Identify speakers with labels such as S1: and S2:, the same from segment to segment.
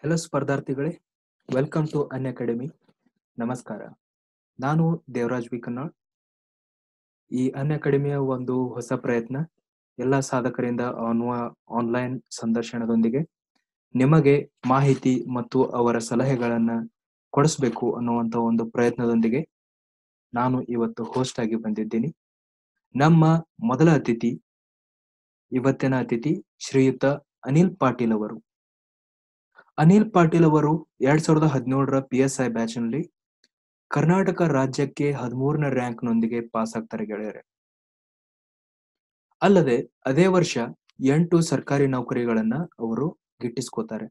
S1: Hello ಸ್ಪರ್ಧಾರ್ಥಿಗಳೇ welcome to Unacademy ನಮಸ್ಕಾರ ನಾನು ದೇವರಾಜ್ ವಿ ಕನ್ನಾಳ್ ಈ ಅನ್ ಅಕಾಡೆಮಿಯ ಒಂದು ಹೊಸ ಪ್ರಯತ್ನ ಎಲ್ಲ ಸಾಧಕರಿಂದ ಆನ್ವ ಆನ್ಲೈನ್ ಸಂದರ್ಶನದೊಂದಿಗೆ ನಿಮಗೆ ಮಾಹಿತಿ ಮತ್ತು ಅವರ ಸಲಹೆಗಳನ್ನ ಕೊಡಿಸ್ಬೇಕು ಅನ್ನುವಂತ ಒಂದು ಪ್ರಯತ್ನದೊಂದಿಗೆ ನಾನು ಇವತ್ತು ಹೋಸ್ಟ್ ಆಗಿ ಬಂದಿದ್ದೀನಿ ನಮ್ಮ ಮೊದಲ ಅತಿಥಿ ಇವತ್ತಿನ ಅತಿಥಿ ಶ್ರೀಯುತ ಅನಿಲ್ ಪಾಟೀಲ್ ಅವರು ಅನಿಲ್ ಪಾಟೀಲ್ ಅವರು ಎರಡ್ ಸಾವಿರದ ಹದಿನೇಳರ ಪಿ ಎಸ್ ಐ ಬ್ಯಾಚ್ ನಲ್ಲಿ ಕರ್ನಾಟಕ ರಾಜ್ಯಕ್ಕೆ ಹದಿಮೂರನೇ ರ್ಯಾಂಕ್ ನೊಂದಿಗೆ ಪಾಸ್ ಆಗ್ತಾರೆ ಗೆಳೆಯರೆ ಅಲ್ಲದೆ ಅದೇ ವರ್ಷ ಎಂಟು ಸರ್ಕಾರಿ ನೌಕರಿಗಳನ್ನ ಅವರು ಗಿಟ್ಟಿಸ್ಕೋತಾರೆ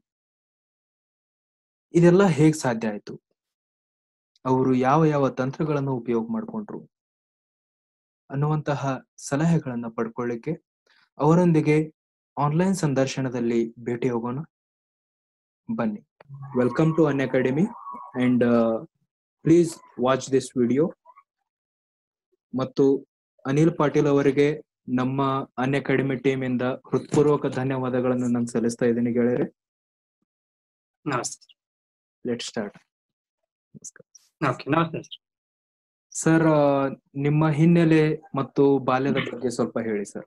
S1: ಇದೆಲ್ಲ ಹೇಗ್ ಸಾಧ್ಯ ಆಯ್ತು ಅವರು ಯಾವ ಯಾವ ತಂತ್ರಗಳನ್ನು ಉಪಯೋಗ ಮಾಡಿಕೊಂಡ್ರು ಅನ್ನುವಂತಹ ಸಲಹೆಗಳನ್ನ ಪಡ್ಕೊಳ್ಳಿಕ್ಕೆ ಅವರೊಂದಿಗೆ ಆನ್ಲೈನ್ ಸಂದರ್ಶನದಲ್ಲಿ ಭೇಟಿ ಹೋಗೋಣ ಬನ್ನಿ welcome to Unacademy and please watch this video ಮತ್ತು ಅನಿಲ್ ಪಾಟೀಲ್ ಅವರಿಗೆ ನಮ್ಮ ಅನ್ ಅಕಾಡೆಮಿ ಟೀಮ್ ಇಂದ ಹೃತ್ಪೂರ್ವಕ ಧನ್ಯವಾದಗಳನ್ನು ನಾನು ಸಲ್ಲಿಸ್ತಾ ಇದ್ದೀನಿ ಗೆಳೆಯರೆ
S2: ನಮಸ್ತೆ
S1: ಲೆಟ್ ಸ್ಟಾರ್ಟ್
S2: ಓಕೆ ನಮಸ್ತೆ ಸರ್
S1: ಸರ್ ನಿಮ್ಮ ಹಿನ್ನೆಲೆ ಮತ್ತು ಬಾಲ್ಯದ ಬಗ್ಗೆ ಸ್ವಲ್ಪ ಹೇಳಿ ಸರ್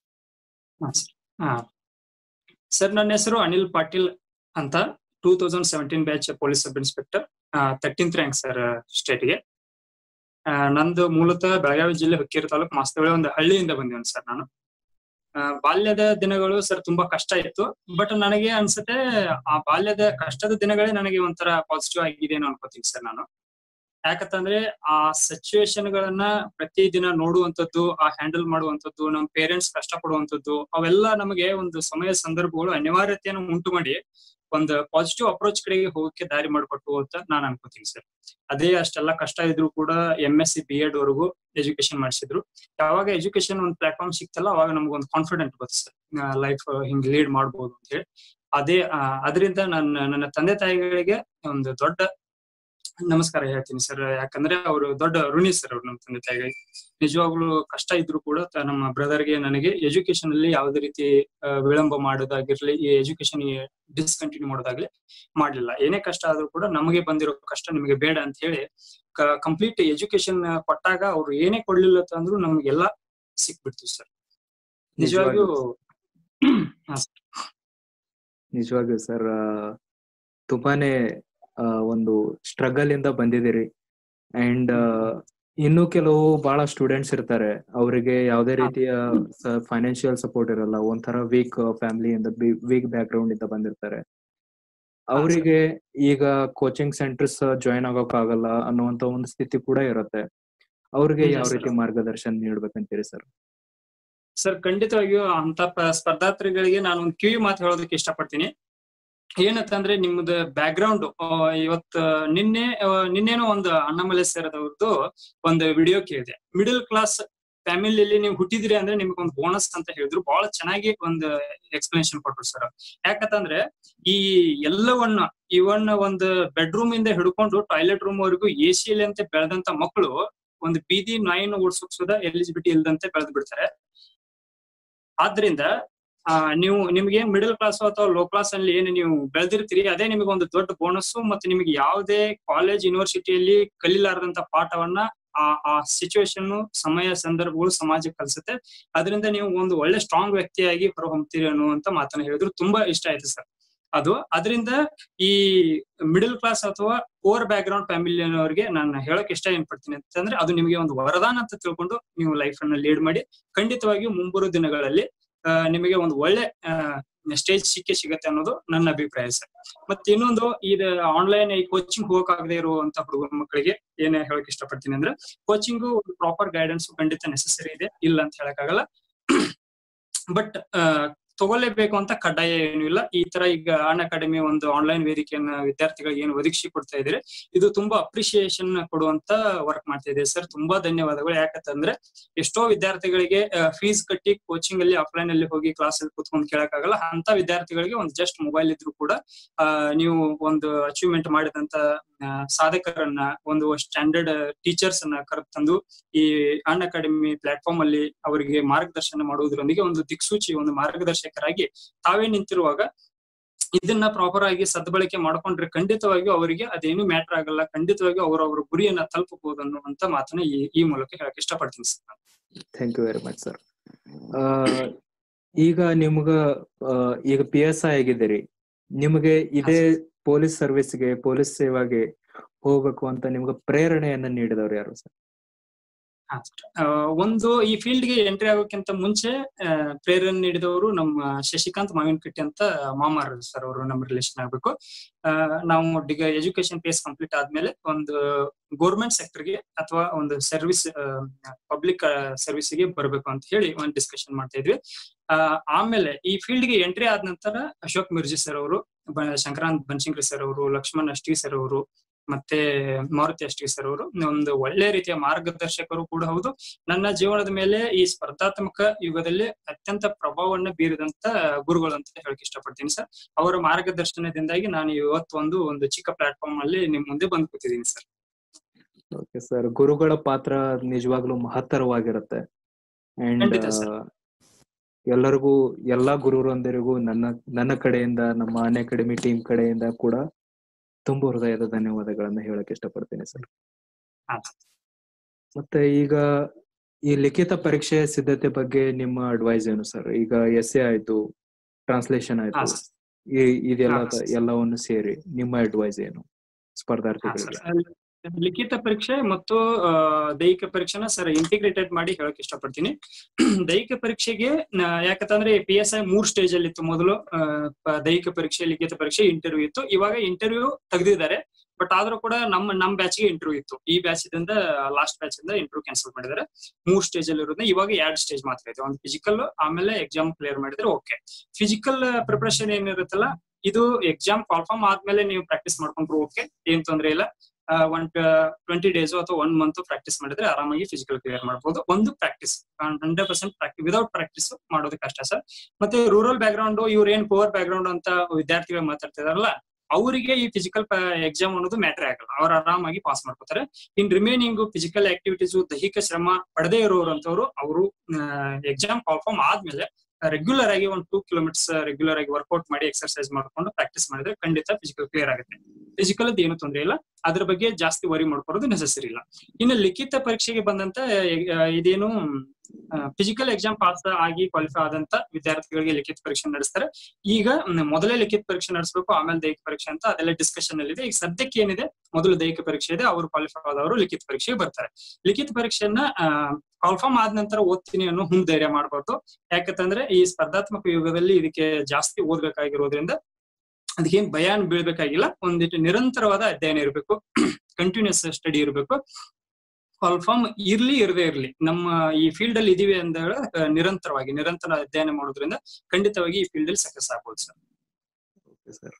S2: ಹಾ ಸರ್ ನನ್ನ ಹೆಸರು ಅನಿಲ್ ಪಾಟೀಲ್ ಅಂತ two thousand seventeen batch police sub inspector thirteenth rank sir ಸ್ಟೇಟ್ಗೆ ನಂದು ಮೂಲತಃ ಬೆಳಗಾವಿ ಜಿಲ್ಲೆ ಹುಕ್ಕೇರಿ ತಾಲೂಕು ಮಾಸ್ತವಳೆ ಒಂದು ಹಳ್ಳಿಯಿಂದ ಬಂದಿವನ್ ಸರ್ ನಾನು ಆ, ಬಾಲ್ಯದ ದಿನಗಳು ಸರ್ ತುಂಬಾ ಕಷ್ಟ ಇತ್ತು ಬಟ್ ನನಗೆ ಅನ್ಸುತ್ತೆ ಆ ಬಾಲ್ಯದ ಕಷ್ಟದ ದಿನಗಳೇ ನನಗೆ ಒಂಥರ ಪಾಸಿಟಿವ್ ಆಗಿದೆ ಅನ್ನೋ ಅನ್ಕೋತೀನಿ ಸರ್ ನಾನು ಯಾಕಂತಂದ್ರೆ ಆ ಸಿಚುವೇಶನ್ ಗಳನ್ನ ಪ್ರತಿದಿನ ನೋಡುವಂತದ್ದು ಆ ಹ್ಯಾಂಡಲ್ ಮಾಡುವಂತದ್ದು ನಮ್ಮ ಪೇರೆಂಟ್ಸ್ ಕಷ್ಟ ಪಡುವಂತದ್ದು ಅವೆಲ್ಲ ನಮಗೆ ಒಂದು ಸಮಯ ಸಂದರ್ಭಗಳು ಅನಿವಾರ್ಯತೆಯನ್ನು ಉಂಟು ಮಾಡಿ ಒಂದು ಪಾಸಿಟಿವ್ ಅಪ್ರೋಚ್ ಕಡೆಗೆ ಹೋಗಕ್ಕೆ ದಾರಿ ಮಾಡಿಕೊಟ್ಟು ಅಂತ ನಾನು ಅನ್ಕೋತೀನಿ ಸರ್ ಅದೇ ಅಷ್ಟೆಲ್ಲ ಕಷ್ಟ ಇದ್ರು ಕೂಡ M S C B Ed ವರೆಗೂ ಎಜುಕೇಶನ್ ಮಾಡಿಸಿದ್ರು ಯಾವಾಗ ಎಜುಕೇಶನ್ ಒಂದು ಪ್ಲಾಟ್ಫಾರ್ಮ್ ಸಿಕ್ತಲ್ಲ ಅವಾಗ ನಮ್ಗೊಂದು ಕಾನ್ಫಿಡೆಂಟ್ ಬರುತ್ತೆ ಸರ್ ಲೈಫ್ ಹಿಂಗ್ ಲೀಡ್ ಮಾಡ್ಬೋದು ಅಂತ ಹೇಳಿ ಅದೇ ಅದರಿಂದ ನನ್ನ ನನ್ನ ತಂದೆ ತಾಯಿಗಳಿಗೆ ಒಂದು ದೊಡ್ಡ ನಮಸ್ಕಾರ ಹೇಳ್ತೀನಿ ಸರ್ ಯಾಕಂದ್ರೆ ಅವರು ದೊಡ್ಡ ಋಣಿ ಸರ್ ಅವ್ರು ನಮ್ಮ ತಂದೆ ತಾಯಿಗಳಿಗೆ ನಿಜವಾಗ್ಲೂ ಕಷ್ಟ ಇದ್ರು ಕೂಡ ತ- ನಮ್ಮ ಬ್ರದರ್ಗೆ ನನಗೆ ಎಜುಕೇಶನ್ ಅಲ್ಲಿ ಯಾವುದೇ ರೀತಿ ಆ, ವಿಳಂಬ ಮಾಡೋದಾಗಿರ್ಲಿ ಈ ಎಜುಕೇಶನ್ ಡಿಸ್ಕಂಟಿನ್ಯೂ ಮಾಡೋದಾಗ್ಲಿ ಮಾಡ್ಲಿಲ್ಲ ಏನೇ ಕಷ್ಟ ಆದ್ರೂ ಕೂಡ ನಮಗೆ ಬಂದಿರೋ ಕಷ್ಟ ನಿಮಗೆ ಬೇಡ ಅಂತ ಹೇಳಿ ಕಂಪ್ಲೀಟ್ ಎಜುಕೇಶನ್ ಕೊಟ್ಟಾಗ ಅವ್ರು ಏನೇ ಕೊಡ್ಲಿಲ್ಲ ಅಂದ್ರೂ ನಮ್ಗೆಲ್ಲ ಸಿಕ್ಬಿಡ್ತು ಸರ್ ನಿಜವಾಗಿಯೂ ಹಾ sir.
S1: ನಿಜವಾಗಿಯೂ ಸರ್ ತುಂಬಾನೇ ಆ, ಒಂದು ಸ್ಟ್ರಗಲ್ ಇಂದ ಬಂದಿದ್ದೀರಿ ಅಂಡ್ ಇನ್ನು ಕೆಲವು ಬಹಳ ಸ್ಟೂಡೆಂಟ್ಸ್ ಇರ್ತಾರೆ ಅವರಿಗೆ ಯಾವುದೇ
S2: ಹಾ.
S1: ರೀತಿಯ ಫೈನಾನ್ಷಿಯಲ್ ಸಪೋರ್ಟ್ ಇರಲ್ಲ ಒಂಥರ ವೀಕ್ ಫ್ಯಾಮಿಲಿಯಿಂದ ವೀಕ್ ಬ್ಯಾಕ್ ಗ್ರೌಂಡ್ ಇಂದ ಬಂದಿರ್ತಾರೆ ಅವರಿಗೆ ಈಗ ಕೋಚಿಂಗ್ ಸೆಂಟರ್ಸ್ ಜಾಯಿನ್ ಆಗೋಕ್ ಆಗಲ್ಲ ಅನ್ನುವಂತ ಒಂದು ಸ್ಥಿತಿ ಕೂಡ ಇರುತ್ತೆ ಅವ್ರಿಗೆ
S2: ನಿಜ
S1: ಯಾವ
S2: sir.
S1: ರೀತಿ ಮಾರ್ಗದರ್ಶನ ನೀಡ್ಬೇಕಂತೀರಿ ಸರ್
S2: ಸರ್ ಖಂಡಿತವಾಗಿಯೂ ಅಂತ ಪ- ಸ್ಪರ್ಧಾರ್ಥಿಗಳಿಗೆ ನಾನು ಒಂದು ಕಿವಿ ಮಾತು ಹೇಳೋದಕ್ಕೆ ಇಷ್ಟಪಡ್ತೀನಿ ಏನಂತಂದ್ರೆ ನಿಮ್ದು ಬ್ಯಾಕ್ ಗ್ರೌಂಡ್ ಇವತ್ತು ನಿನ್ನೆ ಆ, ನಿನ್ನೆನೋ ಒಂದು ಅಣ್ಣಮಲೆ ಸೇರದವ್ರದ್ದು ಒಂದು ವಿಡಿಯೋ ಕೇಳಿದೆ ಮಿಡಲ್ ಕ್ಲಾಸ್ ಫ್ಯಾಮಿಲಿಯಲ್ಲಿ ನೀವು ಹುಟ್ಟಿದಿರಿ ಅಂದ್ರೆ ನಿಮ್ಗೆ ಒಂದು ಬೋನಸ್ ಅಂತ ಹೇಳಿದ್ರು ಬಹಳ ಚೆನ್ನಾಗಿ ಒಂದು ಎಕ್ಸ್ಪ್ಲನೇಷನ್ ಕೊಟ್ರು ಸರ್ ಯಾಕಂತಂದ್ರೆ ಈ ಎಲ್ಲವನ್ನ ಇವನ್ ಒಂದು ಬೆಡ್ರೂಮ್ ಇಂದ ಹಿಡ್ಕೊಂಡು ಟಾಯ್ಲೆಟ್ ರೂಮ್ ವರೆಗೂ ಎ ಸಿ ಅಂತ ಬೆಳೆದಂತ ಮಕ್ಕಳು ಒಂದು ಬೀದಿ ನಾಯಿನ ಓಡಿಸೋಕ್ ಸುದ ಎಲಿಜಿಬಿಲಿಟಿ ಇಲ್ದಂತೆ ಬೆಳೆದು ಬಿಡ್ತಾರೆ ಆದ್ರಿಂದ ಆ, ನೀವು ನಿಮ್ಗೆ ಮಿಡಲ್ ಕ್ಲಾಸ್ ಅಥವಾ ಲೋ ಕ್ಲಾಸ್ ಅಲ್ಲಿ ಏನು ನೀವು ಬೆಳೆದಿರ್ತೀರಿ ಅದೇ ನಿಮಗೆ ಒಂದು ದೊಡ್ಡ ಬೋನಸ್ ಮತ್ತೆ ನಿಮಗೆ ಯಾವುದೇ ಕಾಲೇಜ್ ಯೂನಿವರ್ಸಿಟಿಯಲ್ಲಿ ಕಲಿಲಾರದಂತ ಪಾಠವನ್ನ ಆ ಆ ಸಿಚುವೇಶನ್ ಸಮಯ ಸಂದರ್ಭಗಳು ಸಮಾಜಕ್ಕೆ ಕಲಿಸುತ್ತೆ ಅದರಿಂದ ನೀವು ಒಂದು ಒಳ್ಳೆ ಸ್ಟ್ರಾಂಗ್ ವ್ಯಕ್ತಿಯಾಗಿ ಹೊರಹೊಮ್ತೀರಿ ಅನ್ನುವಂತ ಮಾತನ್ನ ಹೇಳಿದ್ರು ತುಂಬಾ ಇಷ್ಟ ಆಯ್ತು ಸರ್ ಅದು ಅದರಿಂದ ಈ ಮಿಡಲ್ ಕ್ಲಾಸ್ ಅಥವಾ ಪೋರ್ ಬ್ಯಾಕ್ ಗ್ರೌಂಡ್ ಫ್ಯಾಮಿಲಿಯವರಿಗೆ ನಾನು ಹೇಳಕ್ ಇಷ್ಟ ಏನ್ ಪಡ್ತೀನಿ ಅಂತಂದ್ರೆ ಅದು ನಿಮಗೆ ಒಂದು ವರದಾನ ಅಂತ ತಿಳ್ಕೊಂಡು ನೀವು ಲೈಫ್ ಅನ್ನ ಲೀಡ್ ಮಾಡಿ ಖಂಡಿತವಾಗಿಯೂ ಮುಂಬರುವ ದಿನಗಳಲ್ಲಿ ಆ, ನಿಮಗೆ ಒಂದು ಒಳ್ಳೆ ಸ್ಟೇಜ್ ಸಿಕ್ಕೇ ಸಿಗತ್ತೆ ಅನ್ನೋದು ನನ್ನ ಅಭಿಪ್ರಾಯ ಸರ್ ಮತ್ತೆ ಇನ್ನೊಂದು ಇದು ಆನ್ಲೈನ್ ಈ ಕೋಚಿಂಗ್ ಹೋಗಕ್ಕಾಗದೇ ಇರುವಂತ ಹುಡುಗರ ಮಕ್ಕಳಿಗೆ ಏನ್ ಹೇಳಕ್ ಇಷ್ಟಪಡ್ತೀನಿ ಅಂದ್ರೆ ಕೋಚಿಂಗು ಪ್ರಾಪರ್ ಗೈಡೆನ್ಸ್ ಖಂಡಿತ ನೆಸೆಸರಿ ಇದೆ ಇಲ್ಲ ಅಂತ ಹೇಳಕ್ಕಾಗಲ್ಲ ಬಟ್ ತಗೊಳ್ಳೇಬೇಕು ಅಂತ ಕಡ್ಡಾಯ ಏನು ಇಲ್ಲ ಈ ತರ ಈಗ ಅನ್ ಅಕಾಡೆಮಿ ಒಂದು ಆನ್ಲೈನ್ ವೇದಿಕೆಯನ್ನ ವಿದ್ಯಾರ್ಥಿಗಳಿಗೆ ಏನು ಒದಗಿಸಿ ಕೊಡ್ತಾ ಇದ್ರೆ ಇದು ತುಂಬಾ ಅಪ್ರಿಸಿಯೇಷನ್ ಕೊಡುವಂತ ವರ್ಕ್ ಮಾಡ್ತಾ ಇದೆ ಸರ್ ತುಂಬಾ ಧನ್ಯವಾದಗಳು ಯಾಕಂತಂದ್ರೆ ಎಷ್ಟೋ ವಿದ್ಯಾರ್ಥಿಗಳಿಗೆ ಫೀಸ್ ಕಟ್ಟಿ ಕೋಚಿಂಗ್ ಅಲ್ಲಿ ಆಫ್ಲೈನ್ ಅಲ್ಲಿ ಹೋಗಿ ಕ್ಲಾಸ್ ಅಲ್ಲಿ ಕೂತ್ಕೊಂಡು ಕೇಳಕ್ಕಾಗಲ್ಲ ಅಂತ ವಿದ್ಯಾರ್ಥಿಗಳಿಗೆ ಒಂದು ಜಸ್ಟ್ ಮೊಬೈಲ್ ಇದ್ರು ಕೂಡ ಆ, ನೀವು ಒಂದು ಅಚೀವ್ಮೆಂಟ್ ಮಾಡಿದಂತ ಆ, ಸಾಧಕರನ್ನ ಒಂದು ಸ್ಟ್ಯಾಂಡರ್ಡ್ ಟೀಚರ್ಸ್ ಅನ್ನ ಕರೆತಂದು ಈ ಅನ್ ಅಕಾಡೆಮಿ ಪ್ಲಾಟ್ಫಾರ್ಮ್ ಅಲ್ಲಿ ಅವರಿಗೆ ಮಾರ್ಗದರ್ಶನ ಮಾಡುವುದರೊಂದಿಗೆ ಒಂದು ದಿಕ್ಸೂಚಿ ಒಂದು ಮಾರ್ಗದರ್ಶಕರಾಗಿ ತಾವೇ ನಿಂತಿರುವಾಗ ಇದನ್ನ ಪ್ರಾಪರ್ ಆಗಿ ಸದ್ಬಳಕೆ ಮಾಡ್ಕೊಂಡ್ರೆ ಖಂಡಿತವಾಗಿಯೂ ಅವರಿಗೆ ಅದೇನು ಮ್ಯಾಟರ್ ಆಗಲ್ಲ ಖಂಡಿತವಾಗಿಯೂ ಅವರವರ ಗುರಿಯನ್ನ ತಲುಪಬಹುದು ಅನ್ನುವಂತ ಮಾತನ್ನ ಈ ಈ ಮೂಲಕ ಹೇಳಕ್ ಇಷ್ಟಪಡ್ತೀನಿ ಸರ್ ನಾನು.
S1: Thank you very much sir ಈಗ ನಿಮ್ಗ ಆ, ಈಗ ಪಿ ಎಸ್ ಐ ಆಗಿದ್ದೀರಿ ನಿಮಗೆ ಇದೇ ಪೊಲೀಸ್ ಸರ್ವಿಸ್ಗೆ ಪೊಲೀಸ್ ಸೇವೆಗೆ ಹೋಗ್ಬೇಕು ಅಂತ ನಿಮ್ಗೆ ಪ್ರೇರಣೆಯನ್ನ ನೀಡಿದವ್ರು ಯಾರು ಸರ್
S2: ಹಾ ಸರ್. ಆ, ಒಂದು ಈ ಫೀಲ್ಡ್ ಗೆ ಎಂಟ್ರಿ ಆಗೋಕ್ಕಿಂತ ಮುಂಚೆ ಆ, ಪ್ರೇರಣೆ ನೀಡಿದವರು ನಮ್ಮ ಶಶಿಕಾಂತ್ ಮಾವಿನಕಟ್ಟಿ ಅಂತ ಮಾಮಾರ್ ಸರ್ ಅವರು ನಮ್ಮ ರಿಲೇಷನ್ ಆಗ್ಬೇಕು ಆ, ನಾವು ಡಿಗ ಎಜುಕೇಶನ್ ಪೇಸ್ ಕಂಪ್ಲೀಟ್ ಆದ್ಮೇಲೆ ಒಂದು ಗೋರ್ಮೆಂಟ್ ಸೆಕ್ಟರ್ಗೆ ಅಥವಾ ಒಂದು ಸರ್ವಿಸ್ ಪಬ್ಲಿಕ್ ಸರ್ವಿಸ್ಗೆ ಬರಬೇಕು ಅಂತ ಹೇಳಿ ಒಂದು ಡಿಸ್ಕಷನ್ ಮಾಡ್ತಾ ಇದ್ವಿ ಆ, ಆಮೇಲೆ ಈ ಫೀಲ್ಡ್ ಗೆ ಎಂಟ್ರಿ ಆದ ನಂತರ ಅಶೋಕ್ ಮಿರ್ಜಿ ಸರ್ ಅವರು ಬ- ಶಂಕರಾಂತ್ ಬನ್ಶಂಕರಿ ಸರ್ ಅವರು ಲಕ್ಷ್ಮಣ್ ಅಷ್ಟಿ ಸರ್ ಅವರು ಮತ್ತೆ ಮಾರುತಿ ಅಷ್ಟಿ ಸರ್ ಅವರು ಒಂದು ಒಳ್ಳೆ ರೀತಿಯ ಮಾರ್ಗದರ್ಶಕರು ಕೂಡ ಹೌದು ನನ್ನ ಜೀವನದ ಮೇಲೆ ಈ ಸ್ಪರ್ಧಾತ್ಮಕ ಯುಗದಲ್ಲಿ ಅತ್ಯಂತ ಪ್ರಭಾವವನ್ನ ಬೀರಿದಂತ ಗುರುಗಳು ಅಂತ ಹೇಳಕ್ ಇಷ್ಟಪಡ್ತೀನಿ ಸರ್ ಅವರ ಮಾರ್ಗದರ್ಶನದಿಂದಾಗಿ ನಾನು ಇವತ್ತು ಒಂದು ಒಂದು ಚಿಕ್ಕ ಪ್ಲಾಟ್ಫಾರ್ಮ್ ಅಲ್ಲಿ ನಿಮ್ ಮುಂದೆ ಬಂದು ಕೂತಿದ್ದೀನಿ ಸರ್
S1: ಓಕೆ ಸರ್ ಗುರುಗಳ ಪಾತ್ರ ನಿಜವಾಗ್ಲೂ ಮಹತ್ತರವಾಗಿರುತ್ತೆ ಅಂಡ್
S2: ಖಂಡಿತ sir.
S1: ಎಲ್ಲರಿಗೂ ಎಲ್ಲಾ ಗುರುವರಂದರಿಗೂ ನನ್ನ ನನ್ನ ಕಡೆಯಿಂದ ನಮ್ಮ ಆನೆ ಅಕಾಡೆಮಿ ಟೀಮ್ ಕಡೆಯಿಂದ ಕೂಡ ತುಂಬು ಹೃದಯದ ಧನ್ಯವಾದಗಳನ್ನ ಹೇಳಕ್ ಇಷ್ಟಪಡ್ತೀನಿ ಸರ್
S2: ಹಾ.
S1: ಮತ್ತೆ ಈಗ ಈ ಲಿಖಿತ ಪರೀಕ್ಷೆಯ ಸಿದ್ಧತೆ ಬಗ್ಗೆ ನಿಮ್ಮ ಅಡ್ವೈಸ್ ಏನು ಸರ್ ಈಗ ಎಸ್ ಎ ಆಯ್ತು ಟ್ರಾನ್ಸ್ಲೇಷನ್
S2: ಹಾ
S1: ಆಯ್ತು
S2: ಸರ್.
S1: ಈ- ಇದೆಲ್ಲ
S2: ಹಾ, sir.
S1: ಎಲ್ಲವನ್ನು ಸೇರಿ ನಿಮ್ಮ ಅಡ್ವೈಸ್ ಏನು
S2: ಹಾ,
S1: ಸ್ಪರ್ಧಾರ್ಥಿಗಳಿಗೆ
S2: ಸರ್. ಲಿಖಿತ ಪರೀಕ್ಷೆ ಮತ್ತು ಆ, ದೈಹಿಕ ಪರೀಕ್ಷೆನ ಸರ್ ಇಂಟಿಗ್ರೇಟೆಡ್ ಮಾಡಿ ಹೇಳಕ್ ಇಷ್ಟಪಡ್ತೀನಿ ದೈಹಿಕ ಪರೀಕ್ಷೆಗೆ ನ- ಯಾಕಂತಂದ್ರೆ ಪಿ ಎಸ್ ಐ ಮೂರ್ ಸ್ಟೇಜ್ ಅಲ್ಲಿ ಇತ್ತು ಮೊದಲು ಆ, ಪ- ದೈಹಿಕ ಪರೀಕ್ಷೆ ಲಿಖಿತ ಪರೀಕ್ಷೆ ಇಂಟರ್ವ್ಯೂ ಇತ್ತು ಇವಾಗ ಇಂಟರ್ವ್ಯೂ ತೆಗೆದಿದ್ದಾರೆ ಬಟ್ ಆದ್ರೂ ಕೂಡ ನಮ್ಮ ನಮ್ ಬ್ಯಾಚ್ ಗೆ ಇಂಟರ್ವ್ಯೂ ಇತ್ತು ಈ ಬ್ಯಾಚ್ ಇಂದ ಲಾಸ್ಟ್ ಬ್ಯಾಚ್ ಇಂದ ಇಂಟರ್ವ್ಯೂ ಕ್ಯಾನ್ಸಲ್ ಮಾಡಿದ್ದಾರೆ ಮೂರ್ ಸ್ಟೇಜ್ ಅಲ್ಲಿ ಇರೋದ್ನ ಇವಾಗ ಎರಡ್ ಸ್ಟೇಜ್ ಮಾತ್ರ ಇದೆ ಒಂದು ಫಿಸಿಕಲ್ ಆಮೇಲೆ ಎಕ್ಸಾಮ್ ಕ್ಲಿಯರ್ ಮಾಡಿದ್ರೆ ಓಕೆ ಫಿಸಿಕಲ್ ಪ್ರಿಪರೇಷನ್ ಏನಿರುತ್ತಲ್ಲ ಇದು ಎಕ್ಸಾಮ್ ಕಾಲ್ಫಾರ್ಮ್ ಆದ್ಮೇಲೆ ನೀವು ಪ್ರಾಕ್ಟೀಸ್ ಮಾಡ್ಕೊಂಡ್ರು ಓಕೆ ಏನ್ ತೊಂದ್ರೆ ಇಲ್ಲ ಒನ್ ಟ್ವೆಂಟಿ ಡೇಸ್ ಅಥವಾ ಒನ್ ಮಂತ್ ಪ್ರಾಕ್ಟೀಸ್ ಮಾಡಿದ್ರೆ ಆರಾಮಾಗಿ ಫಿಸಿಕಲ್ ಕ್ಲಿಯರ್ ಮಾಡಬಹುದು ಒಂದು practice hundred percent practice without practice ಮಾಡೋದು ಕಷ್ಟ ಸರ್ ಮತ್ತೆ ರೂರಲ್ ಬ್ಯಾಕ್ ಗ್ರೌಂಡ್ ಇವ್ರ ಏನ್ ಪವರ್ ಬ್ಯಾಕ್ ಗ್ರೌಂಡ್ ಅಂತ ವಿದ್ಯಾರ್ಥಿಗಳು ಮಾತಾಡ್ತಿದಾರಲ್ಲ ಅವರಿಗೆ ಈ ಫಿಸಿಕಲ್ ಎಕ್ಸಾಮ್ ಅನ್ನೋದು ಮ್ಯಾಟರ್ ಆಗಲ್ಲ ಅವ್ರು ಆರಾಮಾಗಿ ಪಾಸ್ ಮಾಡ್ಕೋತಾರೆ ಇನ್ ರಿಮೈನಿಂಗ್ ಫಿಸಿಕಲ್ ಆಕ್ಟಿವಿಟೀಸ್ ದೈಹಿಕ ಶ್ರಮ ಪಡೆದೇ ಇರೋರಂತವ್ರು ಅವರು ಎಕ್ಸಾಮ್ ಕಾಲ್ಫಾರ್ಮ್ ಆದ್ಮೇಲೆ ರೆಗ್ಯುಲರ್ ಆಗಿ ಒಂದು ಟೂ ಕಿಲೋಮೀಟರ್ಸ್ ರೆಗ್ಯುಲರ್ ಆಗಿ ವರ್ಕೌಟ್ ಮಾಡಿ ಎಕ್ಸರ್ಸೈಸ್ ಮಾಡ್ಕೊಂಡು ಪ್ರಾಕ್ಟೀಸ್ ಮಾಡಿದ್ರೆ ಖಂಡಿತ ಫಿಸಿಕಲ್ ಕ್ಲಿಯರ್ ಆಗುತ್ತೆ ಫಿಸಿಕಲ್ ಏನು ತೊಂದರೆ ಇಲ್ಲ ಅದ್ರ ಬಗ್ಗೆ ಜಾಸ್ತಿ ವರಿ ಮಾಡ್ಕೊಳ್ಳೋದು ನೆಸೆಸರಿ ಇಲ್ಲ ಇನ್ನು ಲಿಖಿತ ಪರೀಕ್ಷೆಗೆ ಬಂದಂತ ಆ, ಇದೇನು ಫಿಸಿಕಲ್ ಎಕ್ಸಾಮ್ ಪಾಸ್ ಆಗಿ ಕ್ವಾಲಿಫೈ ಆದಂತ ವಿದ್ಯಾರ್ಥಿಗಳಿಗೆ ಲಿಖಿತ ಪರೀಕ್ಷೆ ನಡೆಸ್ತಾರೆ ಈಗ ಮ್, ಮೊದಲೇ ಲಿಖಿತ ಪರೀಕ್ಷೆ ನಡೆಸಬೇಕು ಆಮೇಲೆ ದೈಹಿಕ ಪರೀಕ್ಷೆ ಅಂತ ಅದೆಲ್ಲ ಡಿಸ್ಕಷನ್ ಅಲ್ಲಿ ಇದೆ ಈಗ ಸದ್ಯಕ್ಕೆ ಏನಿದೆ ಮೊದಲು ದೈಹಿಕ ಪರೀಕ್ಷೆ ಇದೆ ಅವರು ಕ್ವಾಲಿಫೈ ಆದವರು ಲಿಖಿತ ಪರೀಕ್ಷೆಗೆ ಬರ್ತಾರೆ ಲಿಖಿತ ಪರೀಕ್ಷೆಯನ್ನ ಕಾಲ್ಫಾರ್ಮ್ ಆದ ನಂತರ ಓದ್ತೀನಿ ಅನ್ನೋ ಹುಂ ಧೈರ್ಯ ಮಾಡ್ಬಾರ್ದು ಯಾಕಂತಂದ್ರೆ ಈ ಸ್ಪರ್ಧಾತ್ಮಕ ಯುಗದಲ್ಲಿ ಇದಕ್ಕೆ ಜಾಸ್ತಿ ಓದ್ಬೇಕಾಗಿರೋದ್ರಿಂದ ಅದಕ್ಕೇನ್ ಭಯ ಬೀಳ್ಬೇಕಾಗಿಲ್ಲ ಒಂದಿಟ್ಟು ನಿರಂತರವಾದ ಅಧ್ಯಯನ ಇರಬೇಕು ಕಂಟಿನ್ಯೂಸ್ ಸ್ಟಡಿ ಇರಬೇಕು ಕಾಲ್ಫಾರ್ಮ್ ಇರ್ಲಿ ಇರದೇ ಇರ್ಲಿ ನಮ್ಮ ಈ ಫೀಲ್ಡ್ ಅಲ್ಲಿ ಇದೀವಿ ಅಂತ ಹೇಳಿ ನಿರಂತರವಾಗಿ ನಿರಂತರ ಅಧ್ಯಯನ ಮಾಡೋದ್ರಿಂದ ಖಂಡಿತವಾಗಿ ಈ ಫೀಲ್ಡ್ ಅಲ್ಲಿ ಸಕ್ಸಸ್ ಆಗ್ಬೋದು ಸರ್
S1: ಓಕೆ ಸರ್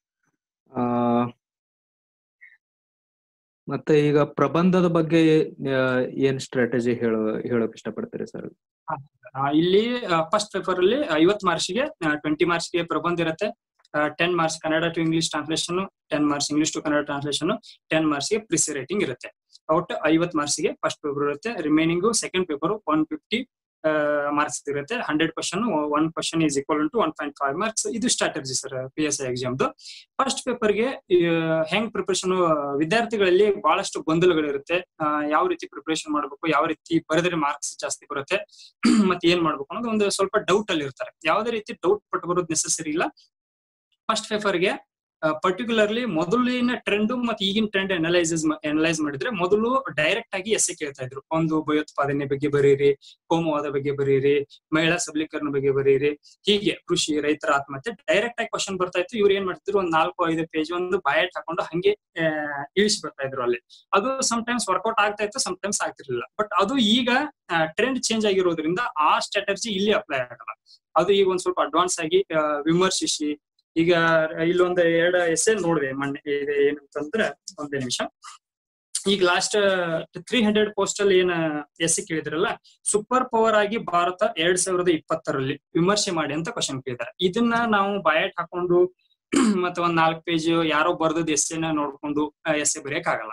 S1: ಮತ್ತೆ ಈಗ ಪ್ರಬಂಧದ ಬಗ್ಗೆ ಆ, ಏನ್ ಸ್ಟ್ರಾಟಜಿ ಹೇಳೋ ಹೇಳೋಕ್ ಇಷ್ಟಪಡ್ತೀರಿ ಸರ್
S2: ಆ, ಇಲ್ಲಿ ಫಸ್ಟ್ ಪೇಪರ್ ಅಲ್ಲಿ ಐವತ್ ಮಾರ್ಕ್ಸ್ಗೆ ಟ್ವೆಂಟಿ ಮಾರ್ಕ್ಸ್ಗೆ ಪ್ರಬಂಧ ಇರುತ್ತೆ ten marks Kannada to English translation ten marks English to Kannada translation ten ಮಾರ್ಕ್ಸ್ಗೆ ಪ್ರಿಸಿ ರೇಟಿಂಗ್ ಇರುತ್ತೆ ಒಟ್ಟು ಐವತ್ ಮಾರ್ಕ್ಸ್ಗೆ ಫಸ್ಟ್ ಪೇಪರ್ ಇರುತ್ತೆ remaining second paper one fifty marks ಇರುತ್ತೆ hundred question one question is equal to one point five marks ಇದು strategy sir P S I ಎಕ್ಸಾಮ್ದು first ಪೇಪರ್ಗೆ ಹೆಂಗ್ ಪ್ರಿಪರೇಷನ್ ವಿದ್ಯಾರ್ಥಿಗಳಲ್ಲಿ ಬಹಳಷ್ಟು ಗೊಂದಲಗಳಿರುತ್ತೆ ಆ, ಯಾವ ರೀತಿ ಪ್ರಿಪರೇಷನ್ ಮಾಡಬೇಕು ಯಾವ ರೀತಿ ಬರೆದ್ರೆ ಮಾರ್ಕ್ಸ್ ಜಾಸ್ತಿ ಬರುತ್ತೆ ಮತ್ತೆ ಏನ್ ಮಾಡ್ಬೇಕು ಅನ್ನೋದು ಒಂದು ಸ್ವಲ್ಪ ಡೌಟ್ ಅಲ್ಲಿ ಇರ್ತಾರೆ ಯಾವುದೇ ರೀತಿ ಡೌಟ್ ಪಟ್ಟು ಬರೋದು ನೆಸೆಸರಿ ಇಲ್ಲ ಫಸ್ಟ್ ಪೇಪರ್ಗೆ ಪರ್ಟಿಕ್ಯುಲರ್ಲಿ ಮೊದಲಿನ ಟ್ರೆಂಡ್ ಮತ್ತೆ ಈಗಿನ ಟ್ರೆಂಡ್ ಅನಲೈಸಸ್ ಅನಲೈಸ್ ಮಾಡಿದ್ರೆ ಮೊದಲು ಡೈರೆಕ್ಟ್ ಆಗಿ ಎಸ್ಸೆ ಕೇಳ್ತಾ ಇದ್ರು ಒಂದು ಭಯೋತ್ಪಾದನೆ ಬಗ್ಗೆ ಬರೀರಿ ಕೋಮುವಾದ ಬಗ್ಗೆ ಬರೀರಿ ಮಹಿಳಾ ಸಬಲೀಕರಣ ಬಗ್ಗೆ ಬರೀರಿ ಹೀಗೆ ಕೃಷಿ ರೈತರ ಆತ್ಮಹತ್ಯೆ ಡೈರೆಕ್ಟ್ ಆಗಿ ಕ್ವಶನ್ ಬರ್ತಾ ಇತ್ತು ಇವ್ರು ಏನ್ ಮಾಡ್ತಿದ್ರು ಒಂದ್ ನಾಲ್ಕು ಐದು ಪೇಜ್ ಒಂದು ಬಯಟ್ ಹಾಕೊಂಡು ಹಂಗೆ ಇಳಿಸಿ ಬರ್ತಾ ಇದ್ರು ಅಲ್ಲಿ ಅದು ಟೈಮ್ಸ್ ವರ್ಕೌಟ್ ಆಗ್ತಾ ಇತ್ತು ಟೈಮ್ಸ್ ಆಗ್ತಿರ್ಲಿಲ್ಲ ಬಟ್ ಅದು ಈಗ ಟ್ರೆಂಡ್ ಚೇಂಜ್ ಆಗಿರೋದ್ರಿಂದ ಆ ಸ್ಟ್ರಾಟಜಿ ಇಲ್ಲಿ ಅಪ್ಲೈ ಆಗಲ್ಲ ಅದು ಈಗ ಒಂದ್ ಸ್ವಲ್ಪ ಅಡ್ವಾನ್ಸ್ ಆಗಿ ಆ, ವಿಮರ್ಶಿಸಿ ಈಗ ಇಲ್ಲೊಂದು ಎರಡು ಎಸ್ಸೆ ನೋಡಿದೆ ಮೊನ್ನೆ ಇದು ಏನಂತಂದ್ರೆ ಒಂದೇ ನಿಮಿಷ ಈಗ ಲಾಸ್ಟ್ ತ್ರೀ ಹಂಡ್ರೆಡ್ ಪೋಸ್ಟ್ ಅಲ್ಲಿ ಏನ ಎಸ್ ಕೇಳಿದ್ರಲ್ಲ ಸೂಪರ್ ಪವರ್ ಆಗಿ ಭಾರತ ಎರಡ್ ಸಾವಿರದ ಇಪ್ಪತ್ತರಲ್ಲಿ ವಿಮರ್ಶೆ ಮಾಡಿ ಅಂತ ಕ್ವಶನ್ ಕೇಳಿದಾರೆ ಇದನ್ನ ನಾವು ಬಯಟ್ ಹಾಕೊಂಡು ಮತ್ತೆ ಒಂದ್ ನಾಲ್ಕು ಪೇಜ್ ಯಾರೋ ಬರ್ದದ್ ಎಸ್ಸೆನ ನೋಡ್ಕೊಂಡು ಎಸ್ಸೆ ಬರೆಯಕ್ ಆಗಲ್ಲ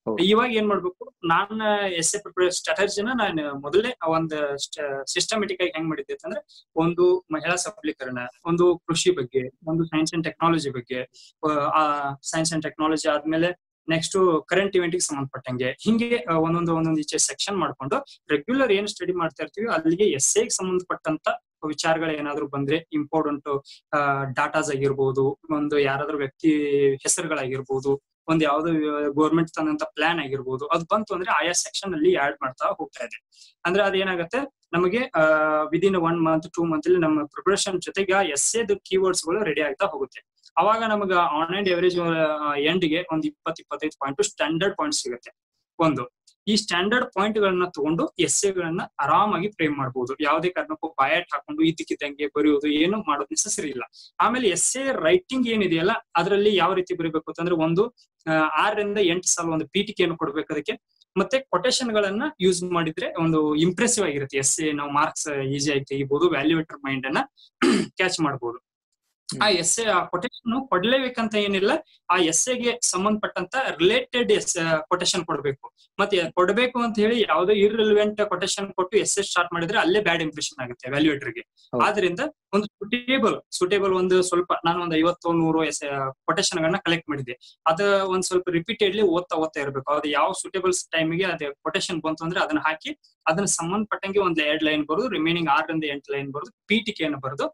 S1: ಹೌದು.
S2: ಇವಾಗ ಏನ್ ಮಾಡ್ಬೇಕು ನಾನ್ ಎಸ್ ಎ ಪ್ರಿಪೇರ್ ಸ್ಟ್ರಾಟಜಿನ ನಾನು ಮೊದಲೇ ಒಂದು ಸಿಸ್ಟಮೆಟಿಕ್ ಆಗಿ ಹೆಂಗ್ ಮಾಡಿದ್ದೆ ಅಂತಂದ್ರೆ ಒಂದು ಮಹಿಳಾ ಸಬಲೀಕರಣ ಒಂದು ಕೃಷಿ ಬಗ್ಗೆ ಒಂದು ಸೈನ್ಸ್ ಅಂಡ್ ಟೆಕ್ನಾಲಜಿ ಬಗ್ಗೆ ಆ ಸೈನ್ಸ್ ಅಂಡ್ ಟೆಕ್ನಾಲಜಿ ಆದ್ಮೇಲೆ ನೆಕ್ಸ್ಟ್ ಕರೆಂಟ್ ಇವೆಂಟ್ ಗೆ ಸಂಬಂಧಪಟ್ಟಂಗೆ ಹಿಂಗೆ ಆ, ಒಂದೊಂದು ಒಂದೊಂದು ಈಚೆ ಸೆಕ್ಷನ್ ಮಾಡ್ಕೊಂಡು ರೆಗ್ಯುಲರ್ ಏನ್ ಸ್ಟಡಿ ಮಾಡ್ತಾ ಇರ್ತೀವಿ ಅಲ್ಲಿಗೆ ಎಸ್ ಗೆ ಸಂಬಂಧಪಟ್ಟಂತ ವಿಚಾರಗಳು ಏನಾದ್ರು ಬಂದ್ರೆ ಇಂಪಾರ್ಟೆಂಟ್ ಡಾಟಾಸ್ ಆಗಿರ್ಬೋದು ಒಂದು ಯಾರಾದ್ರೂ ವ್ಯಕ್ತಿ ಹೆಸರುಗಳಾಗಿರ್ಬೋದು ಒಂದ್ ಯಾವ್ದೋ ಗೌರ್ಮೆಂಟ್ ತಂದಂತ ಪ್ಲಾನ್ ಆಗಿರ್ಬೋದು ಅದು ಬಂತು ಅಂದ್ರೆ ಆಯಾ ಸೆಕ್ಷನ್ ಅಲ್ಲಿ ಆಡ್ ಮಾಡ್ತಾ ಹೋಗ್ತಾ ಇದೆ ಅಂದ್ರೆ ಅದೇನಾಗುತ್ತೆ ನಮಗೆ within one month two month ಅಲ್ಲಿ ನಮ್ಮ ಪ್ರಿಪರೇಷನ್ ಜೊತೆಗೆ ಎಸ್ ಎದ್ ಕೀವರ್ಡ್ಸ್ ಗಳು ರೆಡಿ ಆಗ್ತಾ ಹೋಗುತ್ತೆ ಅವಾಗ ನಮಗ ಆನ್ಲೈನ್ ಎವರೇಜ್ ಎಂಡ್ ಗೆ ಒಂದ್ ಇಪ್ಪತ್ ಇಪ್ಪತ್ತೈದು ಪಾಯಿಂಟ್ ಸ್ಟ್ಯಾಂಡರ್ಡ್ ಪಾಯಿಂಟ್ ಸಿಗುತ್ತೆ ಒಂದು ಈ ಸ್ಟ್ಯಾಂಡರ್ಡ್ ಪಾಯಿಂಟ್ ಗಳನ್ನ ತಗೊಂಡು ಎಸ್ ಗಳನ್ನ ಆರಾಮಾಗಿ ಫ್ರೇಮ್ ಮಾಡಬಹುದು ಯಾವುದೇ ಕಾರಣಕ್ಕೂ ಬಾಯಟ್ ಹಾಕೊಂಡು ಇದ್ದಕ್ಕಿದ್ದಂಗೆ ಬರೆಯೋದು ಏನು ಮಾಡೋದು ನೆಸಸರಿ ಇಲ್ಲ ಆಮೇಲೆ ಎಸ್ ಎ ರೈಟಿಂಗ್ ಏನಿದೆಯಲ್ಲ ಅದರಲ್ಲಿ ಯಾವ ರೀತಿ ಬರೀಬೇಕು ಅಂತಂದ್ರೆ ಒಂದು ಆ, ಆರರಿಂದ ಎಂಟು ಸಾಲ ಒಂದು ಪೀಠಿಕೆಯನ್ನು ಕೊಡ್ಬೇಕು ಅದಕ್ಕೆ ಮತ್ತೆ ಕೊಟೇಶನ್ ಗಳನ್ನ ಯೂಸ್ ಮಾಡಿದ್ರೆ ಒಂದು ಇಂಪ್ರೆಸಿವ್ ಆಗಿರುತ್ತೆ ಎಸ್ ಎ ನಾವು ಮಾರ್ಕ್ಸ್ ಈಸಿ ಆಗಿ ತೆಗಿಬಹುದು ವ್ಯಾಲ್ಯೂಯೇಟರ್ ಮೈಂಡ್ ಅನ್ನ ಕ್ಯಾಚ್ ಮಾಡಬಹುದು ಆ ಎಸ್ ಎ ಆ ಕೊಟೇಶನ್ ಕೊಡ್ಲೇಬೇಕಂತ ಏನಿಲ್ಲ ಆ ಎಸ್ ಗೆ ಸಂಬಂಧಪಟ್ಟಂತ ರಿಲೇಟೆಡ್ ಎಸ್ ಕೊಟೇಶನ್ ಕೊಡ್ಬೇಕು ಮತ್ತೆ ಕೊಡ್ಬೇಕು ಅಂತ ಹೇಳಿ ಯಾವುದೋ ಇರ್ರಿಲೆವೆಂಟ್ ಕೊಟೇಶನ್ ಕೊಟ್ಟು ಎಸ್ ಎಸ್ ಸ್ಟಾರ್ಟ್ ಮಾಡಿದ್ರೆ ಅಲ್ಲೇ ಬ್ಯಾಡ್ ಇಂಪ್ರೆಷನ್ ಆಗುತ್ತೆ ವ್ಯಾಲ್ಯೂಯೇಟರ್ ಗೆ
S1: ಹೌದು.
S2: ಆದ್ರಿಂದ ಒಂದು ಸುಟೇಬಲ್ ಸುಟೇಬಲ್ ಒಂದು ಸ್ವಲ್ಪ ನಾನು ಒಂದು ಐವತ್ತು ನೂರು ಎಸ್ ಕೊಟೇಶನ್ ಗಳನ್ನ ಕಲೆಕ್ಟ್ ಮಾಡಿದ್ದೆ ಅದ ಒಂದ್ ಸ್ವಲ್ಪ ರಿಪೀಟೆಡ್ಲಿ ಓದ್ತಾ ಓದ್ತಾ ಇರ್ಬೇಕು ಅದು ಯಾವ ಸುಟೇಬಲ್ಸ್ ಟೈಮಿಗೆ ಅದೇ ಕೊಟೇಶನ್ ಬಂತು ಅಂದ್ರೆ ಅದನ್ನ ಹಾಕಿ ಅದನ್ನ ಸಂಬಂಧಪಟ್ಟಂಗೆ ಒಂದ್ ಎರಡ್ ಲೈನ್ ಬರೋದು ರಿಮೈನಿಂಗ್ ಆರರಿಂದ ಎಂಟು ಲೈನ್ ಬರೋದು ಪೀಠಿಕೆಯನ್ನು ಬರೆದು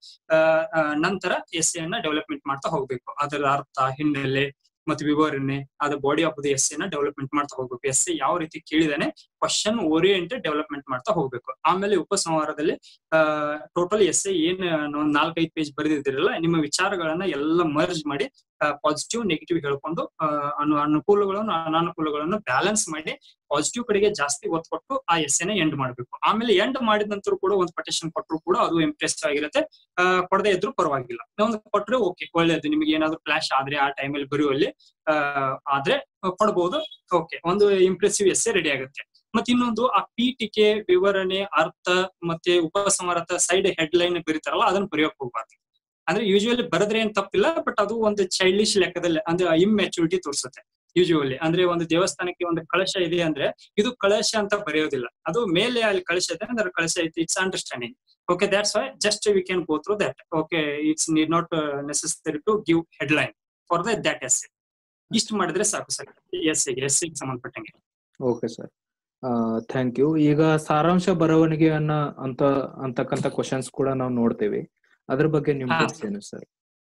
S2: ನಂತರ ಎಸ್ ಅನ್ನ ಡೆವಲಪ್ಮೆಂಟ್ ಮಾಡ್ತಾ ಹೋಗ್ಬೇಕು ಅದರ ಅರ್ಥ ಹಿನ್ನೆಲೆ ಮತ್ತು ವಿವರಣೆ ಅದ ಬಾಡಿ ಆಫ್ ದ ಎಸ್ ನ ಡೆವಲಪ್ಮೆಂಟ್ ಮಾಡ್ತಾ ಹೋಗ್ಬೇಕು ಎಸ್ ಯಾವ ರೀತಿ ಕೇಳಿದಾನೆ ಕ್ವಶನ್ ಓರಿಯೆಂಟೆಡ್ ಡೆವಲಪ್ಮೆಂಟ್ ಮಾಡ್ತಾ ಹೋಗ್ಬೇಕು ಆಮೇಲೆ ಉಪಸಂಹಾರದಲ್ಲಿ ಟೋಟಲ್ ಎಸ್ ಏನ್ ಒಂದ್ ನಾಲ್ಕೈದು ಪೇಜ್ ಬರೆದಿದ್ದೀರಲ್ಲ ನಿಮ್ಮ ವಿಚಾರಗಳನ್ನ ಎಲ್ಲ ಮರ್ಜ್ ಮಾಡಿ ಪಾಸಿಟಿವ್ ನೆಗೆಟಿವ್ ಹೇಳ್ಕೊಂಡು ಆ, ಅನು ಅನುಕೂಲಗಳನ್ನು ಅನಾನುಕೂಲಗಳನ್ನು ಬ್ಯಾಲೆನ್ಸ್ ಮಾಡಿ ಪಾಸಿಟಿವ್ ಕಡೆಗೆ ಜಾಸ್ತಿ ಒತ್ತು ಕೊಟ್ಟು ಆ ಎಸ್ ನ ಎಂಡ್ ಮಾಡ್ಬೇಕು ಆಮೇಲೆ ಎಂಡ್ ಮಾಡಿದ ನಂತರ ಕೂಡ ಒಂದು ಪಟಿಷನ್ ಕೊಟ್ಟರು ಕೂಡ ಅದು ಇಂಪ್ರೆಸ್ ಆಗಿರುತ್ತೆ ಆ, ಕೊಡದೇ ಇದ್ರು ಪರವಾಗಿಲ್ಲ ಒಂದು ಕೊಟ್ರೆ ಓಕೆ ಒಳ್ಳೇದು ನಿಮಗೆ ಏನಾದ್ರು ಫ್ಲಾಶ್ ಆದ್ರೆ ಆ ಟೈಮಲ್ಲಿ ಬರೆಯುವಲ್ಲಿ ಆ, ಆದ್ರೆ ಕೊಡ್ಬೋದು ಓಕೆ ಒಂದು ಇಂಪ್ರೆಸಿವ್ ಎಸ್ ರೆಡಿ ಆಗುತ್ತೆ ಮತ್ತೆ ಇನ್ನೊಂದು ಆ ಪೀಠಿಕೆ ವಿವರಣೆ ಅರ್ಥ ಮತ್ತೆ ಉಪಸಂಹಾರತ ಸೈಡ್ ಹೆಡ್ ಲೈನ್ ಬರೀತಾರಲ್ಲ ಅದನ್ನ ಬರೆಯೋಕ್ ಹೋಗ್ಬಾರ್ದು ಅಂದ್ರೆ ಯೂಶುವಲಿ ಬರೆದ್ರೆ ಏನ್ ತಪ್ಪಿಲ್ಲ ಬಟ್ ಅದು ಒಂದು ಚೈಲ್ಡಿಶ್ ಲೆಕ್ಕದಲ್ಲಿ ಅಂದ್ರೆ ಇಮ್ಮೆಚುರಿಟಿ ತೋರಿಸುತ್ತೆ ಯೂಶುವಲಿ ಅಂದ್ರೆ ಒಂದು ದೇವಸ್ಥಾನಕ್ಕೆ ಒಂದು ಕಳಶ ಇದೆ ಅಂದ್ರೆ ಇದು ಕಳಶ ಅಂತ ಬರೆಯೋದಿಲ್ಲ ಅದು ಮೇಲೆ ಅಲ್ಲಿ ಕಳಶ ಇದೆ ಅಂದ್ರೆ ಕಳಶ ಐತಿ it's understanding okay that's why just we can go through that okay it's need not necessary to give head line for the that ಎಸ್ ಇಷ್ಟು ಮಾಡಿದ್ರೆ ಸಾಕು ಸರ್ ಎಸ್ ಎಸ್ ಸಂಬಂಧಪಟ್ಟಂಗೆ
S1: ಓಕೆ ಸರ್ ಥ್ಯಾಂಕ್ ಯು ಈಗ ಸಾರಾಂಶ ಬರವಣಿಗೆಯನ್ನ ಅಂತ ಅಂತಕ್ಕಂತ ಕ್ವಶನ್ಸ್ ಕೂಡ ನಾವು ನೋಡ್ತೇವೆ ಅದ್ರ ಬಗ್ಗೆ ನಿಮ್
S2: ಹಾ.
S1: tips ಏನು ಸರ್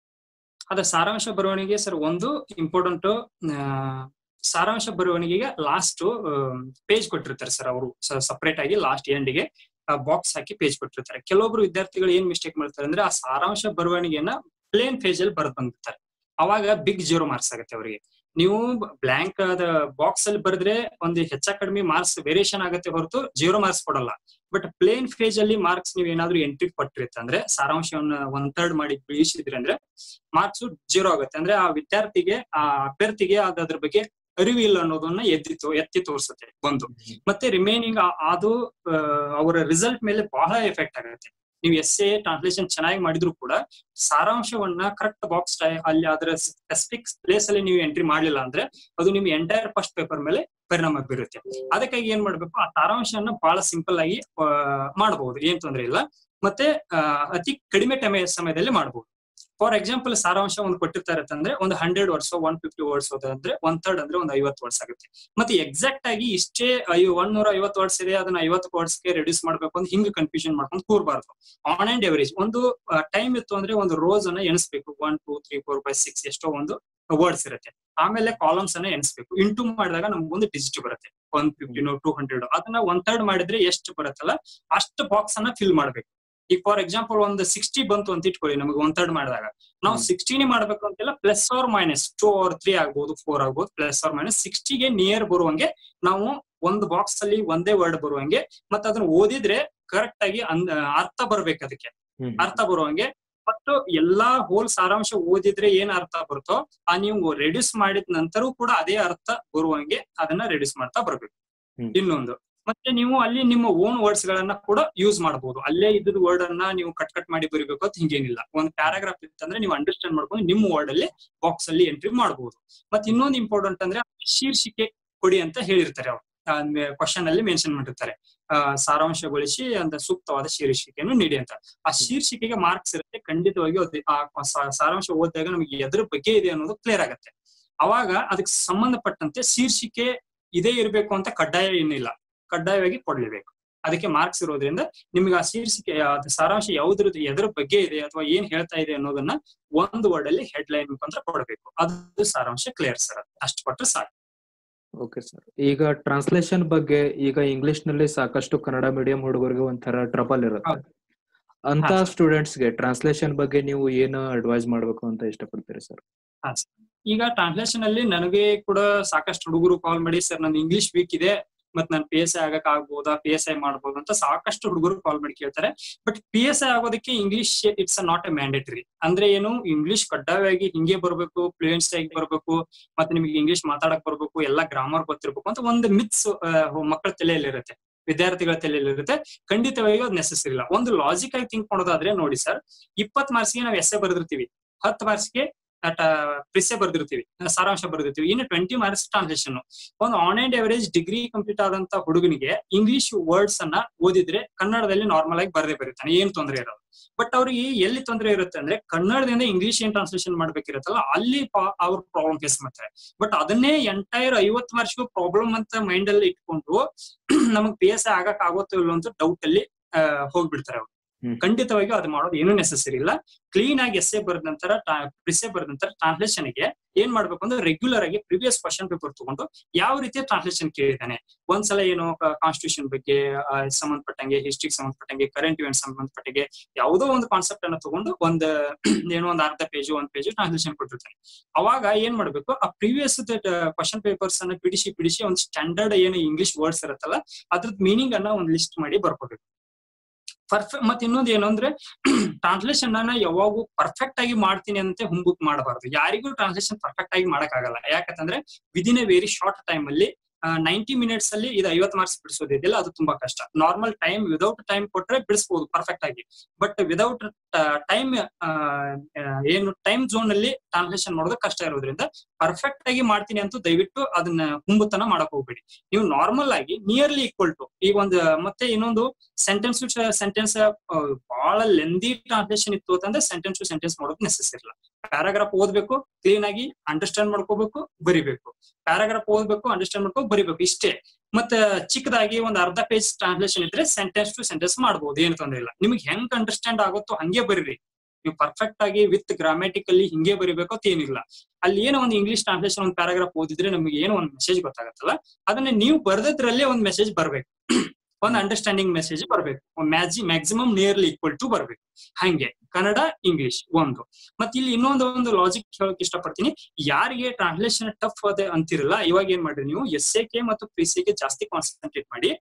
S2: ಅದ ಸಾರಾಂಶ ಬರವಣಿಗೆ ಸರ್ ಒಂದು ಇಂಪಾರ್ಟೆಂಟ್ ಸಾರಾಂಶ ಬರವಣಿಗೆಗೆ ಲಾಸ್ಟ್ ಪೇಜ್ ಕೊಟ್ಟಿರ್ತಾರೆ ಸರ್ ಅವರು ಸಪರೇಟ್ ಆಗಿ ಲಾಸ್ಟ್ ಎಂಡ್ಗೆ ಬಾಕ್ಸ್ ಹಾಕಿ ಪೇಜ್ ಕೊಟ್ಟಿರ್ತಾರೆ ಕೆಲವೊಬ್ರು ವಿದ್ಯಾರ್ಥಿಗಳು ಏನ್ ಮಿಸ್ಟೇಕ್ ಮಾಡ್ತಾರೆ ಅಂದ್ರೆ ಆ ಸಾರಾಂಶ ಬರವಣಿಗೆನ ಪ್ಲೇನ್ ಪೇಜ್ ಅಲ್ಲಿ ಬರೆದ್ ಬಂದ್ಬಿಡ್ತಾರೆ ಅವಾಗ ಬಿಗ್ ಜೀರೋ ಮಾರ್ಕ್ಸ್ ಆಗುತ್ತೆ ಅವರಿಗೆ ನೀವು ಬ್ಲಾಂಕ್ ಅದ ಬಾಕ್ಸ್ ಅಲ್ಲಿ ಬರೆದ್ರೆ ಒಂದು ಹೆಚ್ಚ ಕಡಿಮೆ ಮಾರ್ಕ್ಸ್ ವೇರಿಯೇಷನ್ ಆಗುತ್ತೆ ಹೊರತು ಜೀರೋ ಮಾರ್ಕ್ಸ್ ಕೊಡಲ್ಲ ಬಟ್ ಪ್ಲೇನ್ ಪೇಜ್ ಅಲ್ಲಿ ಮಾರ್ಕ್ಸ್ ನೀವು ಏನಾದ್ರೂ ಎಂಟ್ರಿ ಕೊಟ್ಟಿರುತ್ತೆ ಅಂದ್ರೆ ಸಾರಾಂಶವನ್ನ ಒನ್ ಥರ್ಡ್ ಮಾಡಿ ಬೀಳಿಸಿದ್ರಿ ಅಂದ್ರೆ ಮಾರ್ಕ್ಸ್ ಜೀರೋ ಆಗುತ್ತೆ ಅಂದ್ರೆ ಆ ವಿದ್ಯಾರ್ಥಿಗೆ ಆ ಅಭ್ಯರ್ಥಿಗೆ ಅದ್ ಅದ್ರ ಬಗ್ಗೆ ಅರಿವು ಇಲ್ಲ ಅನ್ನೋದನ್ನ ಎತ್ತಿ ತೋ- ಎತ್ತಿ ತೋರಿಸುತ್ತೆ ಒಂದು ಮತ್ತೆ ರಿಮೈನಿಂಗ್ ಅದು ಆ, ಅವರ ರಿಸಲ್ಟ್ ಮೇಲೆ ಬಹಳ ಎಫೆಕ್ಟ್ ಆಗುತ್ತೆ ನೀವು ಎಸ್ ಎ ಟ್ರಾನ್ಸ್ಲೇಷನ್ ಚೆನ್ನಾಗಿ ಮಾಡಿದ್ರು ಕೂಡ ಸಾರಾಂಶವನ್ನ ಕರೆಕ್ಟ್ ಬಾಕ್ಸ್ ಅಲ್ಲಿ ಅದರ ಸ್ಪೆಸಿಫಿಕ್ ಪ್ಲೇಸ್ ಅಲ್ಲಿ ನೀವು ಎಂಟ್ರಿ ಮಾಡ್ಲಿಲ್ಲ ಅಂದ್ರೆ ಅದು ನಿಮ್ ಎಂಟೈರ್ ಫಸ್ಟ್ ಪೇಪರ್ ಮೇಲೆ ಪರಿಣಾಮ ಬೀರುತ್ತೆ ಅದಕ್ಕಾಗಿ ಏನ್ ಮಾಡ್ಬೇಕು ಆ ಸಾರಾಂಶವನ್ನ ಬಹಳ ಸಿಂಪಲ್ ಆಗಿ ಆ, ಮಾಡಬಹುದು ಏನ್ ತೊಂದ್ರೆ ಇಲ್ಲ ಮತ್ತೆ ಆ, ಅತಿ ಕಡಿಮೆ ಟೈಮ್ ಸಮಯದಲ್ಲಿ ಮಾಡಬಹುದು ಫಾರ್ ಎಕ್ಸಾಂಪಲ್ ಸಾರಾಂಶ ಒಂದು ಕೊಟ್ಟಿರ್ತಾರೆ ಅಂತಂದ್ರೆ ಒಂದು ಹಂಡ್ರೆಡ್ ವರ್ಷ ಒನ್ ಫಿಫ್ಟಿ ವರ್ಡ್ಸ್ ಅಂದ್ರೆ ಒನ್ ಥರ್ಡ್ ಅಂದ್ರೆ ಒಂದು ಐವತ್ತು ವರ್ಡ್ಸ್ ಆಗುತ್ತೆ ಮತ್ತೆ ಎಕ್ಸಾಕ್ಟ್ ಆಗಿ ಇಷ್ಟೇ ಒನ್ ನೂರ ಐವತ್ತು ವರ್ಡ್ಸ್ ಇದೆ ಅದನ್ನ ಐವತ್ತು ವರ್ಡ್ಸ್ ಗೆ ರೆಡ್ಯೂಸ್ ಮಾಡ್ಬೇಕು ಅಂತ ಹಿಂಗ್ ಕನ್ಫ್ಯೂಷನ್ ಮಾಡ್ಕೊಂಡು ಕೂರ್ಬಾರ್ದು ಆನ್ ಅಂಡ್ ಎವರೇಜ್ ಒಂದು ಟೈಮ್ ಇತ್ತು ಅಂದ್ರೆ ಒಂದು ರೋಸ್ ಅನ್ನ ಎಣಿಸ್ಬೇಕು one two three four five six ಎಷ್ಟೋ ಒಂದು ವರ್ಡ್ಸ್ ಇರುತ್ತೆ ಆಮೇಲೆ ಕಾಲಮ್ಸ್ ಅನ್ನ ಎಣಿಸ್ಬೇಕು ಇಂಟು ಮಾಡಿದಾಗ ನಮ್ಗೆ ಒಂದು ಡಿಜಿಟ್ ಬರುತ್ತೆ ಒನ್ ಫಿಫ್ಟಿನೋ ಟೂ ಹಂಡ್ರೆಡ್ ಅದನ್ನ ಒನ್ ಥರ್ಡ್ ಮಾಡಿದ್ರೆ ಎಷ್ಟು ಬರುತ್ತಲ್ಲ ಅಷ್ಟು ಬಾಕ್ಸ್ ಅನ್ನ ಫಿಲ್ ಮಾಡ್ಬೇಕು ಈಗ ಫಾರ್ ಎಕ್ಸಾಂಪಲ್ ಒಂದು ಸಿಕ್ಸ್ಟಿ ಬಂತು ಅಂತ ಇಟ್ಕೊಳ್ಳಿ ನಮಗೆ ಒನ್ ಥರ್ಡ್ ಮಾಡಿದಾಗ ನಾವು
S1: ಹ್ಮ್.
S2: ಸಿಕ್ಸ್ಟಿನೇ ಮಾಡ್ಬೇಕು ಅಂತಿಲ್ಲ plus or minus two or three ಆಗ್ಬೋದು ಫೋರ್ ಆಗ್ಬೋದು ಪ್ಲಸ್ ಆರ್ ಮೈನಸ್ ಸಿಕ್ಸ್ಟಿಗೆ ನಿಯರ್ ಬರುವಂಗೆ ನಾವು ಒಂದು ಬಾಕ್ಸ್ ಅಲ್ಲಿ ಒಂದೇ ವರ್ಡ್ ಬರುವಂಗೆ ಮತ್ತೆ ಅದನ್ನ ಓದಿದ್ರೆ ಕರೆಕ್ಟ್ ಆಗಿ ಅಂದ್- ಅರ್ಥ ಬರ್ಬೇಕು ಅದಕ್ಕೆ
S1: ಹ್ಮ್.
S2: ಅರ್ಥ ಬರುವಂಗೆ ಮತ್ತು ಎಲ್ಲಾ ಹೋಲ್ ಸಾರಾಂಶ ಓದಿದ್ರೆ ಏನ್ ಅರ್ಥ ಬರುತ್ತೋ ಆ ನೀವು ರೆಡ್ಯೂಸ್ ಮಾಡಿದ ನಂತರ ಕೂಡ ಅದೇ ಅರ್ಥ ಬರುವಂಗೆ ಅದನ್ನ ರೆಡ್ಯೂಸ್ ಮಾಡ್ತಾ ಬರ್ಬೇಕು
S1: ಹ್ಮ್.
S2: ಇನ್ನೊಂದು ಮತ್ತೆ ನೀವು ಅಲ್ಲಿ ನಿಮ್ಮ ಓನ್ ವರ್ಡ್ಸ್ ಗಳನ್ನ ಕೂಡ ಯೂಸ್ ಮಾಡಬಹುದು ಅಲ್ಲೇ ಇದ್ದ ವರ್ಡ್ ಅನ್ನ ನೀವು ಕಟ್ ಕಟ್ ಮಾಡಿ ಬರೀಬೇಕು ಅಂತ ಹಿಂಗೇನಿಲ್ಲ ಒಂದ್ ಪ್ಯಾರಾಗ್ರಾಫ್ ಇತ್ತಂದ್ರೆ ನೀವು ಅಂಡರ್ಸ್ಟ್ಯಾಂಡ್ ಮಾಡ್ಕೊಂಡು ನಿಮ್ಮ ವರ್ಡ್ ಅಲ್ಲಿ ಬಾಕ್ಸ್ ಅಲ್ಲಿ ಎಂಟ್ರಿ ಮಾಡಬಹುದು ಮತ್ತೆ ಇನ್ನೊಂದು ಇಂಪಾರ್ಟೆಂಟ್ ಅಂದ್ರೆ ಶೀರ್ಷಿಕೆ ಕೊಡಿ ಅಂತ ಹೇಳಿರ್ತಾರೆ ಅವ್ರು ಕ್ವಶನ್ ಅಲ್ಲಿ ಮೆನ್ಷನ್ ಮಾಡಿರ್ತಾರೆ ಆ, ಸಾರಾಂಶಗೊಳಿಸಿ ಅಂತ ಸೂಕ್ತವಾದ ಶೀರ್ಷಿಕೆಯನ್ನು ನೀಡಿ ಅಂತ ಆ ಶೀರ್ಷಿಕೆಗೆ ಮಾರ್ಕ್ಸ್ ಇರುತ್ತೆ ಖಂಡಿತವಾಗಿಯೂ ಅದು ಆ ಸಾ- ಸಾರಾಂಶ ಓದಿದಾಗ ನಮಗೆ ಎದ್ರ ಬಗ್ಗೆ ಇದೆ ಅನ್ನೋದು ಕ್ಲಿಯರ್ ಆಗುತ್ತೆ ಅವಾಗ ಅದಕ್ಕೆ ಸಂಬಂಧಪಟ್ಟಂತೆ ಶೀರ್ಷಿಕೆ ಇದೇ ಇರಬೇಕು ಅಂತ ಕಡ್ಡಾಯ ಏನಿಲ್ಲ ಕಡ್ಡಾಯವಾಗಿ ಕೊಡ್ಲೇಬೇಕು ಅದಕ್ಕೆ ಮಾರ್ಕ್ಸ್ ಇರೋದ್ರಿಂದ ನಿಮ್ಗೆ ಆ ಶೀರ್ಷಿಕೆ ಆ ಸಾರಾಂಶ ಯಾವ್ದ್ರದ್ದು ಎದ್ರ ಬಗ್ಗೆ ಇದೆ ಅಥವಾ ಏನ್ ಹೇಳ್ತಾ ಇದೆ ಅನ್ನೋದನ್ನ ಒಂದು ವರ್ಡ್ ಅಲ್ಲಿ ಹೆಡ್ಲೈನ್ ಮುಖಾಂತರ ಕೊಡಬೇಕು ಅದು ಸಾರಾಂಶ ಕ್ಲಿಯರ್ ಸರ್ ಅಷ್ಟು ಕೊಟ್ರೆ ಸಾಕು
S1: ಓಕೆ ಸರ್ ಈಗ ಟ್ರಾನ್ಸ್ಲೇಷನ್ ಬಗ್ಗೆ ಈಗ ಇಂಗ್ಲಿಷ್ ನಲ್ಲಿ ಸಾಕಷ್ಟು ಕನ್ನಡ ಮೀಡಿಯಂ ಹುಡುಗರಿಗೆ ಒಂಥರ ಟ್ರಬಲ್ ಇರುತ್ತೆ
S2: ಹೌದು.
S1: ಅಂತ
S2: ಹಾ, sir.
S1: ಸ್ಟೂಡೆಂಟ್ಸ್ ಗೆ ಟ್ರಾನ್ಸ್ಲೇಷನ್ ಬಗ್ಗೆ ನೀವು ಏನು ಅಡ್ವೈಸ್ ಮಾಡ್ಬೇಕು ಅಂತ ಇಷ್ಟಪಡ್ತೀರಿ ಸರ್
S2: ಹಾ sir. ಈಗ ಟ್ರಾನ್ಸ್ಲೇಷನ್ ಅಲ್ಲಿ ನನಗೆ ಕೂಡ ಸಾಕಷ್ಟು ಹುಡುಗರು ಕಾಲ್ ಮಾಡಿ ಸರ್ ನಂದು ಇಂಗ್ಲಿಷ್ ವೀಕ್ ಇದೆ ಮತ್ ನಾನು ಪಿ ಎಸ್ ಐ ಆಗಕ್ ಆಗ್ಬೋದಾ ಪಿ ಎಸ್ ಐ ಮಾಡ್ಬೋದು ಅಂತ ಸಾಕಷ್ಟು ಹುಡುಗರು ಕಾಲ್ ಮಾಡಿ ಕೇಳ್ತಾರೆ ಬಟ್ ಪಿ ಎಸ್ ಐ ಆಗೋದಕ್ಕೆ English it's not a mandatory ಅಂದ್ರೆ ಏನು ಇಂಗ್ಲಿಷ್ ಕಡ್ಡಾಯವಾಗಿ ಹಿಂಗೆ ಬರ್ಬೇಕು ಫ್ಲೂಯೆನ್ಸ್ ಆಗಿ ಬರ್ಬೇಕು ಮತ್ತೆ ನಿಮಗೆ ಇಂಗ್ಲಿಷ್ ಮಾತಾಡಕ್ ಬರ್ಬೇಕು ಎಲ್ಲಾ ಗ್ರಾಮರ್ ಗೊತ್ತಿರ್ಬೇಕು ಅಂತ ಒಂದು ಮಿತ್ಸ್ ಮಕ್ಕಳ ತಲೆಯಲ್ಲಿರುತ್ತೆ ವಿದ್ಯಾರ್ಥಿಗಳ ತಲೆಯಲ್ಲಿರುತ್ತೆ ಖಂಡಿತವಾಗಿಯೂ ಅದು ನೆಸೆಸರಿ ಇಲ್ಲ ಒಂದು ಲಾಜಿಕ್ ಆಗಿ ಥಿಂಕ್ ಮಾಡೋದಾದ್ರೆ ನೋಡಿ ಸರ್ ಇಪ್ಪತ್ ಮಾರ್ಕ್ಸ್ಗೆ ನಾವು ಎಸ್ಸೆ ಬರೆದಿರ್ತೀವಿ ಹತ್ತು ಮಾರ್ಕ್ಸ್ಗೆ ಪ್ರಿಸೆ ಬರ್ದಿರ್ತೀವಿ ಸಾರಾಂಶ ಬರ್ದಿರ್ತೀವಿ ಇನ್ನು ಟ್ವೆಂಟಿ ಮಾರ್ಕ್ಸ್ ಟ್ರಾನ್ಸ್ಲೇಷನ್ ಒಂದು on and average degree complete ಆದಂತ ಹುಡುಗನಿಗೆ ಇಂಗ್ಲಿಷ್ ವರ್ಡ್ಸ್ ಅನ್ನ ಓದಿದ್ರೆ ಕನ್ನಡದಲ್ಲಿ ನಾರ್ಮಲ್ ಆಗಿ ಬರದೇ ಬರೀತಾನೆ ಏನ್ ತೊಂದರೆ ಇರೋದು ಬಟ್ ಅವ್ರಿಗೆ ಎಲ್ಲಿ ತೊಂದರೆ ಇರುತ್ತೆ ಅಂದ್ರೆ ಕನ್ನಡದಿಂದ ಇಂಗ್ಲಿಷ್ ಏನ್ ಟ್ರಾನ್ಸ್ಲೇಷನ್ ಮಾಡ್ಬೇಕಿರುತ್ತಲ್ಲ ಅಲ್ಲಿ ಪಾ- ಅವ್ರ ಪ್ರಾಬ್ಲಮ್ ಫೇಸ್ ಮಾಡ್ತಾರೆ ಬಟ್ ಅದನ್ನೇ ಎಂಟೈರ್ ಐವತ್ತು ವರ್ಷಗೂ ಪ್ರಾಬ್ಲಮ್ ಅಂತ ಮೈಂಡ್ ಅಲ್ಲಿ ಇಟ್ಕೊಂಡು ನಮಗ್ ಪಿ ಎಸ್ ಆಗಕ್ ಆಗುತ್ತೋ ಇಲ್ಲೋ ಅಂತ ಡೌಟ್ ಅಲ್ಲಿ ಆ, ಹೋಗ್ಬಿಡ್ತಾರೆ ಅವ್ರು
S1: ಹ್ಮ್.
S2: ಖಂಡಿತವಾಗಿಯೂ ಅದು ಮಾಡೋದು ಏನೂ ನೆಸೆಸರಿ ಇಲ್ಲ ಕ್ಲೀನ್ ಆಗಿ ಎಸ್ಸೆ ಬರೆದ ನಂತರ ಪ್ರಿಸೆ ಬರೆದ ನಂತರ ಟ್ರಾನ್ಸ್ಲೇಷನ್ ಗೆ ಏನ್ ಮಾಡ್ಬೇಕು ಅಂದ್ರೆ ರೆಗ್ಯುಲರ್ ಆಗಿ ಪ್ರಿವಿಯಸ್ ಕ್ವಶನ್ ಪೇಪರ್ ತಗೊಂಡು ಯಾವ ರೀತಿಯ ಟ್ರಾನ್ಸ್ಲೇಷನ್ ಕೇಳಿದಾನೆ ಒಂದ್ಸಲ ಏನು ಕಾನ್ಸ್ಟಿಟ್ಯೂಷನ್ ಬಗ್ಗೆ ಆ, ಸಂಬಂಧಪಟ್ಟಂಗೆ ಹಿಸ್ಟ್ರಿಗೆ ಸಂಬಂಧಪಟ್ಟಂಗೆ ಕರೆಂಟ್ ಇವೆಂಟ್ ಸಂಬಂಧಪಟ್ಟಂಗೆ ಯಾವುದೋ ಒಂದು ಕಾನ್ಸೆಪ್ಟ್ ಅನ್ನ ತಗೊಂಡು ಒಂದ್ ಏನೋ ಒಂದು ಅರ್ಧ ಪೇಜ್ ಒಂದ್ ಪೇಜ್ ಟ್ರಾನ್ಸ್ಲೇಷನ್ ಕೊಟ್ಟಿರ್ತಾನೆ ಅವಾಗ ಏನ್ ಮಾಡ್ಬೇಕು ಆ ಪ್ರೀವಿಯಸ್ ಕ್ವಶನ್ ಪೇಪರ್ಸ್ ಅನ್ನ ಬಿಡಿಸಿ ಬಿಡಿಸಿ ಒಂದು ಸ್ಟ್ಯಾಂಡರ್ಡ್ ಏನು ಇಂಗ್ಲಿಷ್ ವರ್ಡ್ಸ್ ಇರುತ್ತಲ್ಲ ಅದ್ರದ್ ಮೀನಿಂಗ್ ಅನ್ನ ಒಂದ್ ಲಿಸ್ಟ್ ಮಾಡಿ ಬರ್ಕೋಬೇಕು ಪರ್ಫೆಕ್ಟ್ ಮತ್ತೆ ಇನ್ನೊಂದು ಏನು ಅಂದ್ರೆ ಟ್ರಾನ್ಸ್ಲೇಷನ್ ಅನ್ನ ಯಾವಾಗೂ ಪರ್ಫೆಕ್ಟ್ ಆಗಿ ಮಾಡ್ತೀನಿ ಅಂತ ಹುಂಬುಕ್ ಮಾಡಬಾರ್ದು ಯಾರಿಗೂ ಟ್ರಾನ್ಸ್ಲೇಷನ್ ಪರ್ಫೆಕ್ಟ್ ಆಗಿ ಮಾಡಕ್ ಆಗಲ್ಲ ಯಾಕಂತಂದ್ರೆ within a very short time ಅಲ್ಲಿ ನೈಂಟಿ ಮಿನಿಟ್ಸ್ ಅಲ್ಲಿ ಇದು ಐವತ್ ಮಾರ್ಕ್ಸ್ ಬಿಡಿಸೋದಿದೆಯಲ್ಲ ಅದು ತುಂಬಾ ಕಷ್ಟ ನಾರ್ಮಲ್ ಟೈಮ್ ವಿದೌಟ್ ಟೈಮ್ ಕೊಟ್ರೆ ಬಿಡಿಸಬಹುದು ಪರ್ಫೆಕ್ಟ್ ಆಗಿ ಬಟ್ ವಿದೌಟ್ ಟೈಮ್ ಏನು ಟೈಮ್ ಝೋನ್ ಅಲ್ಲಿ ಟ್ರಾನ್ಸ್ಲೇಷನ್ ಮಾಡೋದು ಕಷ್ಟ ಇರೋದ್ರಿಂದ ಪರ್ಫೆಕ್ಟ್ ಆಗಿ ಮಾಡ್ತೀನಿ ಅಂತೂ ದಯವಿಟ್ಟು ಅದನ್ನ ಹುಂಬುತನ ಮಾಡಕ್ ಹೋಗ್ಬೇಡಿ ನೀವು ನಾರ್ಮಲ್ ಆಗಿ ನಿಯರ್ಲಿ ಈಕ್ವಲ್ ಟು ಈಗ ಒಂದು ಮತ್ತೆ ಇನ್ನೊಂದು ಸೆಂಟೆನ್ಸ್ ಟು ಸೆಂಟೆನ್ಸ್ ಬಹಳ ಲೆಂದಿ ಟ್ರಾನ್ಸ್ಲೇಷನ್ ಇತ್ತು ಅಂತಂದ್ರೆ ಸೆಂಟೆನ್ಸ್ ಟು ಸೆಂಟೆನ್ಸ್ ಮಾಡೋದು ನೆಸೆಸರಿ ಇಲ್ಲ ಪ್ಯಾರಾಗ್ರಾಫ್ ಓದ್ಬೇಕು ಕ್ಲೀನ್ ಆಗಿ ಅಂಡರ್ಸ್ಟ್ಯಾಂಡ್ ಮಾಡ್ಕೋಬೇಕು ಬರಿಬೇಕು ಪ್ಯಾರಾಗ್ರಾಫ್ ಓದ್ಬೇಕು ಅಂಡರ್ಸ್ಟ್ಯಾಂಡ್ ಮಾಡ್ಕೊ ಬರಿಬೇಕು ಇಷ್ಟೇ ಮತ್ತೆ ಚಿಕ್ಕದಾಗಿ ಒಂದ್ ಅರ್ಧ ಪೇಜ್ ಟ್ರಾನ್ಸ್ಲೇಷನ್ ಇದ್ರೆ ಸೆಂಟೆನ್ಸ್ ಟು ಸೆಂಟೆನ್ಸ್ ಮಾಡ್ಬೋದು ಏನು ತೊಂದ್ರೆ ಇಲ್ಲ ನಿಮ್ಗೆ ಹೆಂಗ್ ಅಂಡರ್ಸ್ಟ್ಯಾಂಡ್ ಆಗುತ್ತೋ ಹಂಗೆ ಬರೀರಿ ನೀವು ಪರ್ಫೆಕ್ಟ್ ಆಗಿ ವಿತ್ ಗ್ರಾಮ್ಯಾಟಿಕಲಿ ಹಿಂಗೆ ಬರಿಬೇಕು ಅಂತ ಏನಿಲ್ಲ ಅಲ್ಲಿ ಏನೋ ಒಂದು ಇಂಗ್ಲಿಷ್ ಟ್ರಾನ್ಸ್ಲೇಷನ್ ಒಂದು ಪ್ಯಾರಾಗ್ರಾಫ್ ಓದಿದ್ರೆ ನಮ್ಗೆ ಏನೋ ಒಂದು ಮೆಸೇಜ್ ಗೊತ್ತಾಗತ್ತಲ್ಲ ಅದನ್ನ ನೀವು ಬರ್ದದ್ರಲ್ಲೇ ಒಂದು ಮೆಸೇಜ್ ಬರ್ಬೇಕು ಒಂದು ಅಂಡರ್ಸ್ಟ್ಯಾಂಡಿಂಗ್ ಮೆಸೇಜ್ ಬರ್ಬೇಕು ಮ್ಯಾಜಿ ಮ್ಯಾಕ್ಸಿಮಮ್ ನಿಯರ್ಲಿ ಈಕ್ವಲ್ ಟು ಬರ್ಬೇಕು ಹಂಗೆ ಕನ್ನಡ ಇಂಗ್ಲಿಷ್ ಒಂದು ಮತ್ತೆ ಇಲ್ಲಿ ಇನ್ನೊಂದು ಒಂದು ಲಾಜಿಕ್ ಹೇಳಕ್ ಇಷ್ಟಪಡ್ತೀನಿ ಯಾರಿಗೆ ಟ್ರಾನ್ಸ್ಲೇಷನ್ ಟಫ್ ಅದೇ ಅಂತಿರಲ್ಲ ಇವಾಗ ಏನ್ ಮಾಡ್ರಿ ನೀವು ಎಸ್ ಎ ಕೆ ಮತ್ತು ಪ್ರಿಸೆ ಗೆ ಜಾಸ್ತಿ ಕಾನ್ಸಂಟ್ರೇಟ್ ಮಾಡಿ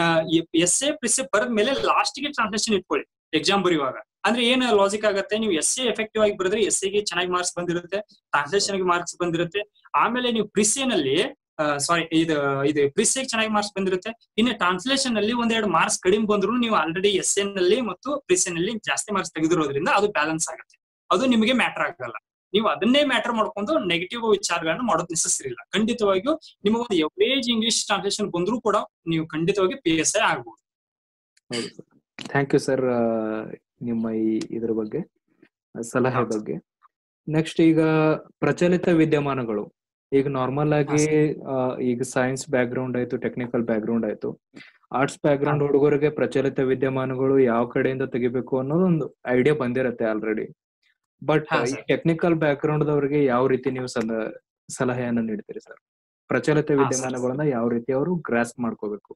S2: ಎಸ್ ಎ ಪ್ರಿಸೆ ಬರೆದ ಮೇಲೆ ಲಾಸ್ಟ್ ಗೆ ಟ್ರಾನ್ಸ್ಲೇಷನ್ ಇಟ್ಕೊಳ್ಳಿ ಎಕ್ಸಾಮ್ ಬರೆಯುವಾಗ ಅಂದ್ರೆ ಏನ್ ಲಾಜಿಕ್ ಆಗತ್ತೆ ನೀವು ಎಸ್ ಎ ಎಫೆಕ್ಟಿವ್ ಆಗಿ ಬರೆದ್ರೆ ಎಸ್ ಗೆ ಚೆನ್ನಾಗಿ ಮಾರ್ಕ್ಸ್ ಬಂದಿರುತ್ತೆ ಟ್ರಾನ್ಸ್ಲೇಷನ್ ಗೆ ಮಾರ್ಕ್ಸ್ ಬಂದಿರುತ್ತೆ ಆಮೇಲೆ ನೀವು ಪ್ರಿಸೆನಲ್ಲಿ ಸಾರಿ ಇದು ಇದು ಪ್ರಿಸೆಗ್ ಚೆನ್ನಾಗಿ ಮಾರ್ಕ್ಸ್ ಬಂದಿರುತ್ತೆ ಇನ್ನು ಟ್ರಾನ್ಸ್ಲೇಷನ್ ಅಲ್ಲಿ ಒಂದೆರಡು ಮಾರ್ಕ್ಸ್ ಕಡಿಮೆ ಬಂದ್ರು ನೀವು ಆಲ್ರೆಡಿ ಎಸ್ ಎನ್ ನಲ್ಲಿ ಮತ್ತು ಪ್ರಿಸೆ ನಲ್ಲಿ ಜಾಸ್ತಿ ಮಾರ್ಕ್ಸ್ ತೆಗೆದಿರೋದ್ರಿಂದ ಅದು ಬ್ಯಾಲೆನ್ಸ್ ಆಗುತ್ತೆ ಅದು ನಿಮಗೆ ಮ್ಯಾಟರ್ ಆಗಲ್ಲ ನೀವು ಅದನ್ನೇ ಮ್ಯಾಟರ್ ಮಾಡ್ಕೊಂಡು ನೆಗೆಟಿವ್ ವಿಚಾರಗಳನ್ನ ಮಾಡೋದು ನೆಸೆಸರಿ ಇಲ್ಲ ಖಂಡಿತವಾಗಿಯೂ ನಿಮಗೆ ಒಂದು ಎವರೇಜ್ ಇಂಗ್ಲಿಷ್ ಟ್ರಾನ್ಸ್ಲೇಷನ್ ಬಂದ್ರೂ ಕೂಡ ನೀವು ಖಂಡಿತವಾಗಿ ಪಿ ಎಸ್ ಐ ಆಗ್ಬೋದು
S1: ಹೌದು ಸರ್ ಥ್ಯಾಂಕ್ ಯು ಸರ್ ನಿಮ್ಮ ಈ ಇದ್ರ ಬಗ್ಗೆ ಸಲಹೆ
S2: ಹೌದು.
S1: ಬಗ್ಗೆ ನೆಕ್ಸ್ಟ್ ಈಗ ಪ್ರಚಲಿತ ವಿದ್ಯಮಾನಗಳು ಈಗ ನಾರ್ಮಲ್ ಆಗಿ ಆ, ಈಗ ಸೈನ್ಸ್ ಬ್ಯಾಕ್ ಗ್ರೌಂಡ್ ಆಯ್ತು ಟೆಕ್ನಿಕಲ್ ಬ್ಯಾಕ್ ಗ್ರೌಂಡ್ ಆಯ್ತು ಆರ್ಟ್ಸ್ ಬ್ಯಾಕ್ ಗ್ರೌಂಡ್ ಹುಡುಗರಿಗೆ ಪ್ರಚಲಿತ ವಿದ್ಯಮಾನಗಳು ಯಾವ ಕಡೆಯಿಂದ ತೆಗಿಬೇಕು ಅನ್ನೋದು ಒಂದು ಐಡಿಯಾ ಬಂದಿರತ್ತೆ ಆಲ್ರೆಡಿ ಬಟ್
S2: ಹಾ,
S1: ಈ
S2: sir.
S1: ಟೆಕ್ನಿಕಲ್ ಬ್ಯಾಕ್ ಗ್ರೌಂಡ್ ದವರಿಗೆ ಯಾವ ರೀತಿ ನೀವು ಸಲ- ಸಲಹೆಯನ್ನ ನೀಡ್ತೀರಿ ಸರ್ ಪ್ರಚಲಿತ
S2: sir.
S1: ವಿದ್ಯಮಾನಗಳನ್ನ ಯಾವ ರೀತಿ ಅವರು ಗ್ರಾಸ್ ಮಾಡ್ಕೋಬೇಕು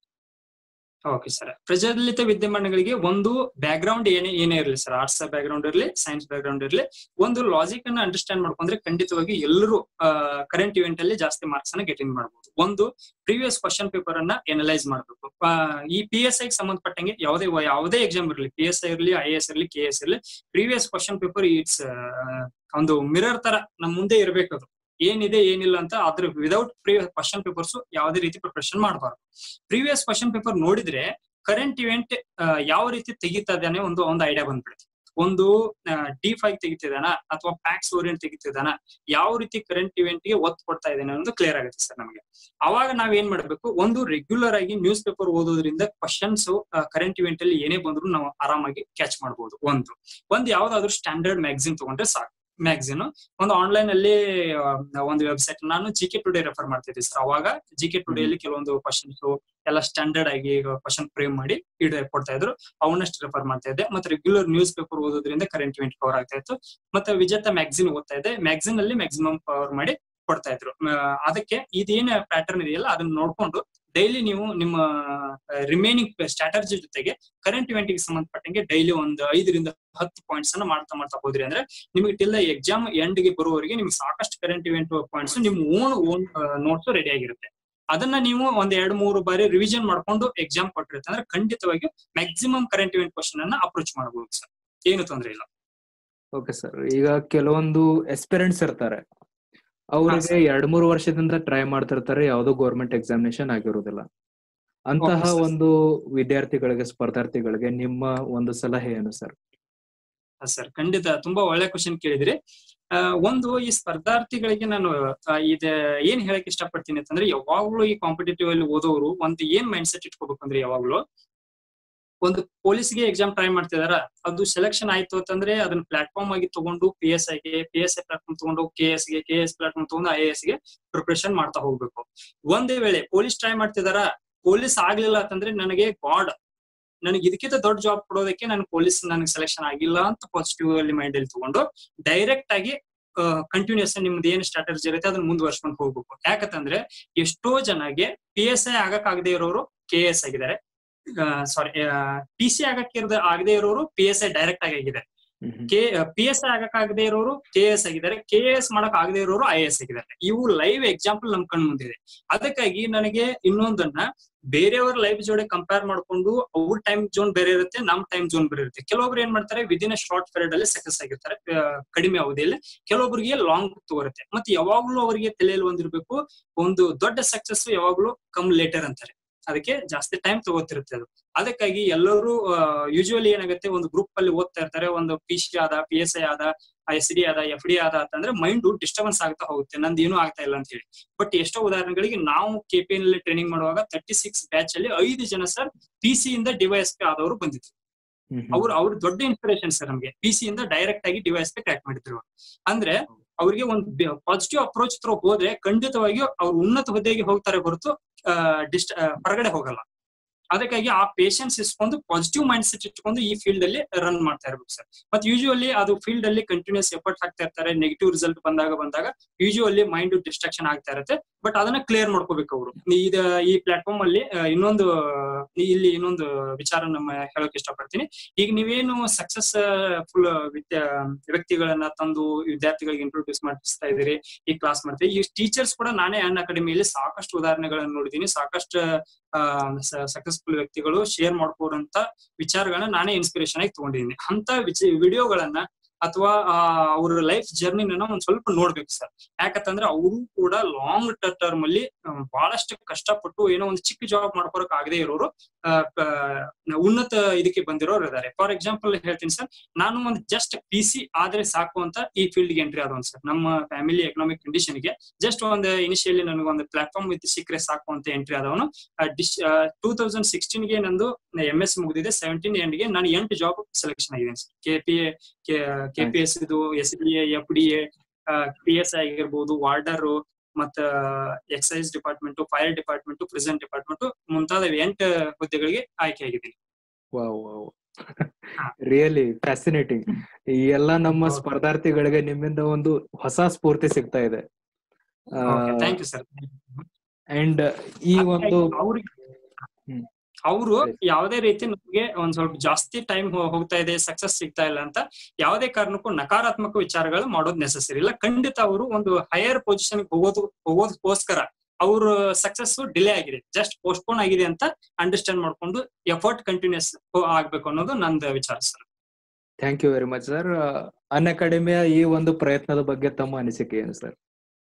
S2: ಓಕೆ ಸರ್ ಪ್ರಜ್ವಲಿತ ವಿದ್ಯಮಾನಗಳಿಗೆ ಒಂದು ಬ್ಯಾಕ್ ಗ್ರೌಂಡ್ ಏನೇ ಏನೇ ಇರಲಿ ಸರ್ ಆರ್ಟ್ಸ್ ಬ್ಯಾಕ್ ಗ್ರೌಂಡ್ ಇರಲಿ ಸೈನ್ಸ್ ಬ್ಯಾಕ್ ಗ್ರೌಂಡ್ ಇರಲಿ ಒಂದು ಲಾಜಿಕ್ ಅನ್ನ ಅಂಡರ್ಸ್ಟ್ಯಾಂಡ್ ಮಾಡ್ಕೊಂಡ್ರೆ ಖಂಡಿತವಾಗಿ ಎಲ್ಲರೂ ಕರೆಂಟ್ ಇವೆಂಟ್ ಅಲ್ಲಿ ಜಾಸ್ತಿ ಮಾರ್ಕ್ಸ್ ಅನ್ನ ಗೆಟಿಂಗ್ ಮಾಡಬಹುದು ಒಂದು ಪ್ರೀವಿಯಸ್ ಕ್ವಶನ್ ಪೇಪರ್ ಅನ್ನ ಎನಲೈಸ್ ಮಾಡಬೇಕು ಈ ಪಿ ಎಸ್ ಐಗೆ ಸಂಬಂಧಪಟ್ಟಂಗೆ ಯಾವುದೇ ಯಾವುದೇ ಎಕ್ಸಾಮ್ ಇರಲಿ ಪಿ ಎಸ್ ಐ ಇರಲಿ ಐ ಎಸ್ ಇರಲಿ ಕೆ ಎಸ್ ಇರಲಿ ಪ್ರೀವಿಯಸ್ ಕ್ವಶನ್ ಪೇಪರ್ ಇಟ್ಸ್ ಒಂದು ಮಿರರ್ ತರ ನಮ್ ಮುಂದೆ ಇರಬೇಕು ಅದು ಏನಿದೆ ಏನಿಲ್ಲ ಅಂತ ಅದ್ರ ವಿದೌಟ್ ಪ್ರೀವಿಯಸ್ ಕ್ವಶನ್ ಪೇಪರ್ಸ್ ಯಾವುದೇ ರೀತಿ ಪ್ರಿಪರೇಷನ್ ಮಾಡಬಾರ್ದು ಪ್ರೀವಿಯಸ್ ಕ್ವಶನ್ ಪೇಪರ್ ನೋಡಿದ್ರೆ ಕರೆಂಟ್ ಇವೆಂಟ್ ಯಾವ ರೀತಿ ತೆಗಿತಾ ಇದ್ದಾನೆ ಒಂದು ಒಂದು ಐಡಿಯಾ ಬಂದ್ಬಿಡುತ್ತೆ ಒಂದು ಡಿ ಫೈವ್ ತೆಗಿತಿದಾನ ಅಥವಾ ಪ್ಯಾಕ್ಸ್ ಓರಿಯಂಟ್ ತೆಗಿತಿದಾನ ಯಾವ ರೀತಿ ಕರೆಂಟ್ ಇವೆಂಟ್ ಗೆ ಒತ್ತು ಕೊಡ್ತಾ ಇದ್ದೇನೆ ಅನ್ನೋದು ಕ್ಲಿಯರ್ ಆಗುತ್ತೆ ಸರ್ ನಮಗೆ ಅವಾಗ ನಾವ್ ಏನ್ ಮಾಡ್ಬೇಕು ಒಂದು ರೆಗ್ಯುಲರ್ ಆಗಿ ನ್ಯೂಸ್ ಪೇಪರ್ ಓದೋದ್ರಿಂದ ಕ್ವಶನ್ಸ್ ಕರೆಂಟ್ ಇವೆಂಟ್ ಅಲ್ಲಿ ಏನೇ ಬಂದ್ರು ನಾವು ಆರಾಮಾಗಿ ಕ್ಯಾಚ್ ಮಾಡಬಹುದು ಒಂದು ಒಂದ್ ಯಾವ್ದಾದ್ರು ಸ್ಟ್ಯಾಂಡರ್ಡ್ ಮ್ಯಾಗಝಿನ್ ತಗೊಂಡ್ರೆ ಸಾಕು ಮ್ಯಾಗಝಿನ್ ಒಂದು ಆನ್ಲೈನ್ ಅಲ್ಲಿ ಒಂದು ವೆಬ್ಸೈಟ್ ನಾನು ಜಿ ಕೆ ಟುಡೇ ರೆಫರ್ ಮಾಡ್ತಿದ್ದೆ ಸರ್ ಅವಾಗ ಜಿ ಕೆ ಟುಡೇ ಅಲ್ಲಿ ಕೆಲವೊಂದು ಕ್ವಶನ್ಸ್ ಎಲ್ಲ ಸ್ಟ್ಯಾಂಡರ್ಡ್ ಆಗಿ ಕ್ವಶನ್ ಫ್ರೇಮ್ ಮಾಡಿ ಇಡ ಕೊಡ್ತಾ ಇದ್ರು ಅವನ್ನಷ್ಟು ರೆಫರ್ ಮಾಡ್ತಾ ಇದ್ದೆ ಮತ್ತೆ ರೆಗ್ಯುಲರ್ ನ್ಯೂಸ್ ಪೇಪರ್ ಓದೋದ್ರಿಂದ ಕರೆಂಟ್ ಇವೆಂಟ್ ಕವರ್ ಆಗ್ತಾ ಇತ್ತು ಮತ್ತೆ ವಿಜೇತ ಮ್ಯಾಗಝಿನ್ ಓದ್ತಾ ಇದ್ದೆ ಮ್ಯಾಗಝಿನ್ ಅಲ್ಲಿ ಮ್ಯಾಕ್ಸಿಮಮ್ ಕವರ್ ಮಾಡಿ ಕೊಡ್ತಾ ಇದ್ರು ಅದಕ್ಕೆ ಇದೇನ್ ಪ್ಯಾಟರ್ನ್ ಇದೆಯಲ್ಲ ಅದನ್ನ ನೋಡ್ಕೊಂಡು ಡೈಲಿ ನೀವು ನಿಮ್ಮ ರಿಮೈನಿಂಗ್ ಸ್ಟ್ರಾಟಜಿ ಜೊತೆಗೆ ಕರೆಂಟ್ ಇವೆಂಟ್ ಗೆ ಸಂಬಂಧಪಟ್ಟಂಗೆ ಡೈಲಿ ಒಂದು ಐದರಿಂದ ಹತ್ತು ಪಾಯಿಂಟ್ಸ್ ಅನ್ನ ಮಾಡ್ತಾ ಮಾಡ್ತಾ ಹೋದ್ರಿ ಅಂದ್ರೆ ನಿಮಗೆ ಟಿಲ್ ಎಕ್ಸಾಮ್ ಎಂಡ್ ಗೆ ಬರುವವರೆಗೆ ನಿಮ್ಗೆ ಸಾಕಷ್ಟು ಕರೆಂಟ್ ಇವೆಂಟ್ ಪಾಯಿಂಟ್ಸ್ ನಿಮ್ ಓನ್ ಓನ್ ನೋಟ್ಸ್ ರೆಡಿ ಆಗಿರುತ್ತೆ ಅದನ್ನ ನೀವು ಒಂದ್ ಎರಡ್ ಮೂರು ಬಾರಿ ರಿವಿಷನ್ ಮಾಡ್ಕೊಂಡು ಎಕ್ಸಾಮ್ ಕೊಟ್ಟಿರುತ್ತೆ ಅಂದ್ರೆ ಖಂಡಿತವಾಗಿ ಮ್ಯಾಕ್ಸಿಮಮ್ ಕರೆಂಟ್ ಇವೆಂಟ್ ಕ್ವಶನ್ ಅನ್ನ ಅಪ್ರೋಚ್ ಮಾಡಬಹುದು ಸರ್ ಏನು ತೊಂದ್ರೆ ಇಲ್ಲ
S1: ಓಕೆ ಸರ್ ಈಗ ಕೆಲವೊಂದು ಎಕ್ಸ್ಪೀರಿಯನ್ಸ್ ಇರ್ತಾರೆ ಅವರಿಗೆ ಎರಡ್ ಮೂರು ವರ್ಷದಿಂದ ಟ್ರೈ ಮಾಡ್ತಿರ್ತಾರೆ ಯಾವ್ದೋ ಗೌರ್ಮೆಂಟ್ ಎಕ್ಸಾಮಿನೇಷನ್ ಆಗಿರುವುದಿಲ್ಲ ಅಂತಹ
S2: Okay, sir.
S1: ಒಂದು ವಿದ್ಯಾರ್ಥಿಗಳಿಗೆ ಸ್ಪರ್ಧಾರ್ಥಿಗಳಿಗೆ ನಿಮ್ಮ ಒಂದು ಸಲಹೆ ಏನು ಸರ್
S2: ಸರ್ ಖಂಡಿತ ತುಂಬಾ ಒಳ್ಳೆ ಕ್ವಶನ್ ಕೇಳಿದ್ರಿ ಆ, ಒಂದು ಈ ಸ್ಪರ್ಧಾರ್ಥಿಗಳಿಗೆ ನಾನು ಆ, ಇದ ಏನ್ ಹೇಳಕ್ ಇಷ್ಟಪಡ್ತೀನಿ ಅಂತಂದ್ರೆ ಯಾವಾಗ್ಲೂ ಈ ಕಾಂಪಿಟೇಟಿವ್ ಅಲ್ಲಿ ಓದೋರು ಒಂದು ಏನ್ ಮೈಂಡ್ ಸೆಟ್ ಇಟ್ಕೋಬೇಕು ಅಂದ್ರೆ ಯಾವಾಗ್ಲೂ ಒಂದು ಪೊಲೀಸ್ಗೆ ಎಕ್ಸಾಮ್ ಟ್ರೈ ಮಾಡ್ತಿದಾರ ಅದು ಸೆಲೆಕ್ಷನ್ ಆಯ್ತು ಅಂತಂದ್ರೆ ಅದನ್ನ ಪ್ಲಾಟ್ಫಾರ್ಮ್ ಆಗಿ ತಗೊಂಡು ಪಿ ಎಸ್ ಐಗೆ ಪಿ ಎಸ್ ಐ ಪ್ಲಾಟ್ಫಾರ್ಮ್ ತಗೊಂಡು ಕೆ ಎಸ್ ಗೆ ಕೆ ಎಸ್ ಪ್ಲಾಟ್ಫಾರ್ಮ್ ತಗೊಂಡು ಐ ಎಸ್ ಗೆ ಪ್ರಿಪರೇಷನ್ ಮಾಡ್ತಾ ಹೋಗ್ಬೇಕು ಒಂದೇ ವೇಳೆ ಪೊಲೀಸ್ ಟ್ರೈ ಮಾಡ್ತಿದಾರ ಪೊಲೀಸ್ ಆಗ್ಲಿಲ್ಲ ಅಂತಂದ್ರೆ ನನಗೆ ಗಾಡ್ ನನಗೆ ಇದಕ್ಕಿಂತ ದೊಡ್ಡ ಜಾಬ್ ಕೊಡೋದಕ್ಕೆ ನನ್ ಪೊಲೀಸ್ ನನಗೆ ಸೆಲೆಕ್ಷನ್ ಆಗಿಲ್ಲ ಅಂತ ಪಾಸಿಟಿವ್ ಅಲ್ಲಿ ಮೈಂಡ್ ಅಲ್ಲಿ ತಗೊಂಡು ಡೈರೆಕ್ಟ್ ಆಗಿ ಕಂಟಿನ್ಯೂಸ್ ನಿಮ್ದು ಏನ್ ಸ್ಟ್ರಾಟಜಿ ಇರುತ್ತೆ ಅದನ್ನ ಮುಂದುವರ್ಸ್ಕೊಂಡು ಹೋಗ್ಬೇಕು ಯಾಕಂತಂದ್ರೆ ಎಷ್ಟೋ ಜನಗೆ ಪಿ ಎಸ್ ಐ ಆಗಕ್ ಆಗದೆ ಇರೋರು ಕೆ ಎಸ್ ಆಗಿದ್ದಾರೆ ಸಾರಿ ಪಿ ಸಿ ಆಗಕ್ಕೆ ಆಗದೆ ಇರೋರು ಪಿ ಎಸ್ ಐ ಡೈರೆಕ್ಟ್ ಆಗಿ ಆಗಿದೆ ಕೆ ಪಿ ಎಸ್ ಐ ಆಗಕ್ ಆಗದೆ ಇರೋರು ಕೆ ಎಸ್ ಆಗಿದ್ದಾರೆ ಕೆ ಎಸ್ ಮಾಡಕ್ ಆಗದೆ ಇರೋರು ಐ ಎಸ್ ಆಗಿದ್ದಾರೆ ಇವು ಲೈವ್ ಎಕ್ಸಾಂಪಲ್ ನಮ್ ಕಣ್ ಮುಂದಿದೆ ಅದಕ್ಕಾಗಿ ನನಗೆ ಇನ್ನೊಂದನ್ನ ಬೇರೆಯವ್ರ ಲೈಫ್ ಜೋಡಿ ಕಂಪೇರ್ ಮಾಡ್ಕೊಂಡು ಅವ್ರ ಟೈಮ್ ಜೋನ್ ಬೇರೆ ಇರುತ್ತೆ ನಮ್ ಟೈಮ್ ಜೋನ್ ಬೇರೆ ಇರುತ್ತೆ ಕೆಲವೊಬ್ರು ಏನ್ ಮಾಡ್ತಾರೆ ವಿದಿನ್ ಶಾರ್ಟ್ ಪೀರಿಯಡ್ ಅಲ್ಲಿ ಸಕ್ಸಸ್ ಆಗಿರ್ತಾರೆ ಆ, ಕಡಿಮೆ ಅವಧಿಯಲ್ಲಿ ಕೆಲವೊಬ್ಬರಿಗೆ ಲಾಂಗ್ ತಗೋರುತ್ತೆ ಮತ್ತೆ ಯಾವಾಗ್ಲೂ ಅವರಿಗೆ ತಲೆಯಲ್ಲಿ ಒಂದಿರ್ಬೇಕು ಒಂದು ದೊಡ್ಡ ಸಕ್ಸಸ್ ಯಾವಾಗ್ಲೂ ಕಮ್ ಲೇಟರ್ ಅಂತಾರೆ ಅದಕ್ಕೆ ಜಾಸ್ತಿ ಟೈಮ್ ತಗೋತಿರುತ್ತೆ ಅದು ಅದಕ್ಕಾಗಿ ಎಲ್ಲರೂ ಯೂಶುವಲಿ ಏನಾಗುತ್ತೆ ಒಂದು ಗ್ರೂಪ್ ಅಲ್ಲಿ ಓದ್ತಾ ಇರ್ತಾರೆ ಒಂದು ಪಿ ಸಿ ಆದ ಪಿ ಎಸ್ ಐ ಆದ ಎಸ್ ಡಿ ಆದ ಎಫ್ ಡಿ ಆದ ಅಂತಂದ್ರೆ ಮೈಂಡ್ ಡಿಸ್ಟರ್ಬೆನ್ಸ್ ಆಗ್ತಾ ಹೋಗುತ್ತೆ ನಂದು ಏನೂ ಆಗ್ತಾ ಇಲ್ಲ ಅಂತ ಹೇಳಿ ಬಟ್ ಎಷ್ಟೋ ಉದಾಹರಣೆಗಳಿಗೆ ನಾವು ಕೆಪಿ ನಲ್ಲಿ ಟ್ರೈನಿಂಗ್ ಮಾಡುವಾಗ ತರ್ಟಿ ಸಿಕ್ಸ್ ಬ್ಯಾಚ್ ಅಲ್ಲಿ ಐದು ಜನ ಸರ್ ಪಿ ಸಿ ಇಂದ ಡಿವೈಎಸ್ ಪಿ ಆದವರು ಬಂದಿದ್ರು ಅವ್ರು ಅವ್ರು ದೊಡ್ಡ ಇನ್ಸ್ಪಿರೇಷನ್ ಸರ್ ನಮ್ಗೆ ಪಿ ಸಿ ಇಂದ ಡೈರೆಕ್ಟ್ ಆಗಿ ಡಿವೈಸ್ ಪಿ ಕ್ರ್ಯಾಕ್ ಮಾಡಿದ್ರು ಅವ್ರು. ಅಂದ್ರೆ ಅವ್ರಿಗೆ ಒಂದು ಪಾಸಿಟಿವ್ ಅಪ್ರೋಚ್ ತ್ರ ಹೋದ್ರೆ ಖಂಡಿತವಾಗಿಯೂ ಅವ್ರು ಉನ್ನತ ಹುದ್ದೆಗೆ ಹೋಗ್ತಾರೆ ಹೊರತು ಡಿಸ್ಟ್ ಹೊರಗಡೆ ಹೋಗಲ್ಲ ಅದಕ್ಕಾಗಿ ಆ ಪೇಷನ್ಸ್ ಇಸ್ಕೊಂಡು ಪಾಸಿಟಿವ್ ಮೈಂಡ್ ಸೆಟ್ ಇಟ್ಕೊಂಡು ಈ ಫೀಲ್ಡ್ ಅಲ್ಲಿ ರನ್ ಮಾಡ್ತಾ ಇರ್ಬೇಕು ಸರ್ ಮತ್ತೆ ಯೂಶುವಲಿ ಅದು ಫೀಲ್ಡ್ ಅಲ್ಲಿ ಕಂಟಿನ್ಯೂಸ್ ಎಫರ್ಟ್ ಹಾಕ್ತಾ ಇರ್ತಾರೆ ನೆಗೆಟಿವ್ ರಿಸಲ್ಟ್ ಬಂದಾಗ ಬಂದಾಗ ಯೂಶುವಲಿ ಮೈಂಡ್ ಡಿಸ್ಟ್ರಾಕ್ಷನ್ ಆಗ್ತಾ ಇರುತ್ತೆ ಬಟ್ ಅದನ್ನ ಕ್ಲಿಯರ್ ಮಾಡ್ಕೋಬೇಕು ಅವರು ಇದ ಈ ಪ್ಲಾಟ್ಫಾರ್ಮ್ ಅಲ್ಲಿ ಆ, ಇನ್ನೊಂದು ಆ, ಇಲ್ಲಿ ಇನ್ನೊಂದು ವಿಚಾರ ನಮ್ಮ ಹೇಳಕ್ ಇಷ್ಟಪಡ್ತೀನಿ ಈಗ ನೀವೇನು ಸಕ್ಸಸ್ ಫುಲ್ ವ್ಯಕ್ತಿಗಳನ್ನ ತಂದು ವಿದ್ಯಾರ್ಥಿಗಳಿಗೆ ಇಂಟ್ರೊಡ್ಯೂಸ್ ಮಾಡಿಸ್ತಾ ಇದೀರಿ ಈ ಕ್ಲಾಸ್ ಮಾಡ್ತೀವಿ ಈ ಟೀಚರ್ಸ್ ಕೂಡ ನಾನೇ ಅನ್ ಅಕಾಡೆಮಿಯಲ್ಲಿ ಸಾಕಷ್ಟು ಉದಾಹರಣೆಗಳನ್ನ ನೋಡಿದೀನಿ ಸಾಕಷ್ಟು ಸಕ್ಸಸ್ಫುಲ್ ವ್ಯಕ್ತಿಗಳು ಶೇರ್ ಮಾಡ್ಕೋರಂತ ವಿಚಾರಗಳನ್ನ ನಾನೇ ಇನ್ಸ್ಪಿರೇಷನ್ ಆಗಿ ತಗೊಂಡಿದ್ದೀನಿ ಅಂತ ವಿಡಿಯೋಗಳನ್ನ ಅಥವಾ ಅವ್ರ ಲೈಫ್ ಜರ್ನಿನ ಒಂದ್ ಸ್ವಲ್ಪ ನೋಡ್ಬೇಕು ಸರ್ ಯಾಕಂತಂದ್ರೆ ಅವರು ಕೂಡ ಲಾಂಗ್ ಟರ್ಮ್ ಅಲ್ಲಿ ಆ, ಬಹಳಷ್ಟು ಕಷ್ಟಪಟ್ಟು ಏನೋ ಒಂದು ಚಿಕ್ಕ ಜಾಬ್ ಮಾಡ್ಕೊಳಕ್ ಆಗದೆ ಇರೋರು ಆ, ಪ- ಉನ್ನತ ಇದಕ್ಕೆ ಬಂದಿರೋರು ಇದ್ದಾರೆ ಫಾರ್ ಎಕ್ಸಾಂಪಲ್ ಹೇಳ್ತೀನಿ ಸರ್ ನಾನು ಒಂದು ಜಸ್ಟ್ ಪಿ ಸಿ ಆದ್ರೆ ಸಾಕು ಅಂತ ಈ ಫೀಲ್ಡ್ ಗೆ ಎಂಟ್ರಿ ಆದವನ್ ಸರ್ ನಮ್ಮ ಫ್ಯಾಮಿಲಿ ಎಕನಾಮಿಕ್ ಕಂಡೀಷನ್ ಗೆ ಜಸ್ಟ್ ಒಂದು ಇನಿಷಿಯಲಿ ನನಗೆ ಒಂದು ಪ್ಲಾಟ್ಫಾರ್ಮ್ ವಿತ್ ಸಿಕ್ಕರೆ ಸಾಕು ಅಂತ ಎಂಟ್ರಿ ಆದವನು ಡಿಶ್ ಟೂ ತೌಸಂಡ್ ಸಿಕ್ಸ್ಟೀನ್ ಗೆ ನಂದು ಎಂ ಎಸ್ ಮುಗಿದಿದೆ ಸೆವೆಂಟೀನ್ ಎಂಡ್ ಗೆ ನಾನು ಎಂಟು ಜಾಬ್ ಸೆಲೆಕ್ಷನ್ ಆಗಿದ್ದೀನಿ sir K P K P S ಇದು S D A F D A P S ಆಗಿರ್ಬೋದು ವಾರ್ಡರ್ ಮತ್ತ excise department fire department prison department ಮುಂತಾದ ಎಂಟು ಹುದ್ದೆಗಳಿಗೆ ಆಯ್ಕೆ ಆಗಿದ್ದೀನಿ
S1: ವಾವ್ ವಾವ್
S2: ಹಾ.
S1: ರಿಯಲಿ ಫ್ಯಾಸಿನೇಟಿಂಗ್ ಈ ಎಲ್ಲ ನಮ್ಮ
S2: ಹೌದು.
S1: ಸ್ಪರ್ಧಾರ್ಥಿಗಳಿಗೆ ನಿಮ್ಮಿಂದ ಒಂದು ಹೊಸ ಸ್ಫೂರ್ತಿ ಸಿಗ್ತಾ ಇದೆ
S2: ಥ್ಯಾಂಕ್ ಯು ಸರ್
S1: ಅಂಡ್ ಈ ಒಂದು
S2: ಅವ್ರಿಗೆ
S1: ಹ್ಮ್.
S2: ಅವರು
S1: ಸರಿ.
S2: ಯಾವುದೇ ರೀತಿ ನಮ್ಗೆ ಒಂದ್ ಸ್ವಲ್ಪ ಜಾಸ್ತಿ ಟೈಮ್ ಹೋಗ್ತಾ ಇದೆ ಸಕ್ಸಸ್ ಸಿಗ್ತಾ ಇಲ್ಲ ಅಂತ ಯಾವುದೇ ಕಾರಣಕ್ಕೂ ನಕಾರಾತ್ಮಕ ವಿಚಾರಗಳು ಮಾಡೋದು ನೆಸಸರಿ ಇಲ್ಲ ಖಂಡಿತ ಅವರು ಒಂದು ಹೈಯರ್ ಪೊಸಿಷನ್ ಹೋಗೋದು ಹೋಗೋದಕ್ಕೋಸ್ಕರ ಅವ್ರ ಸಕ್ಸಸ್ ಡಿಲೇ ಆಗಿದೆ ಜಸ್ಟ್ ಪೋಸ್ಟ್ಪೋನ್ ಆಗಿದೆ ಅಂತ ಅಂಡರ್ಸ್ಟ್ಯಾಂಡ್ ಮಾಡ್ಕೊಂಡು ಎಫರ್ಟ್ ಕಂಟಿನ್ಯೂಸ್ ಆಗ್ಬೇಕು ಅನ್ನೋದು ನಂದು ವಿಚಾರ sir
S1: thank you very much sir ಅನ್ ಅಕಾಡೆಮಿಯ ಈ ಒಂದು ಪ್ರಯತ್ನದ ಬಗ್ಗೆ ತಮ್ಮ ಅನಿಸಿಕೆ ಏನು ಸರ್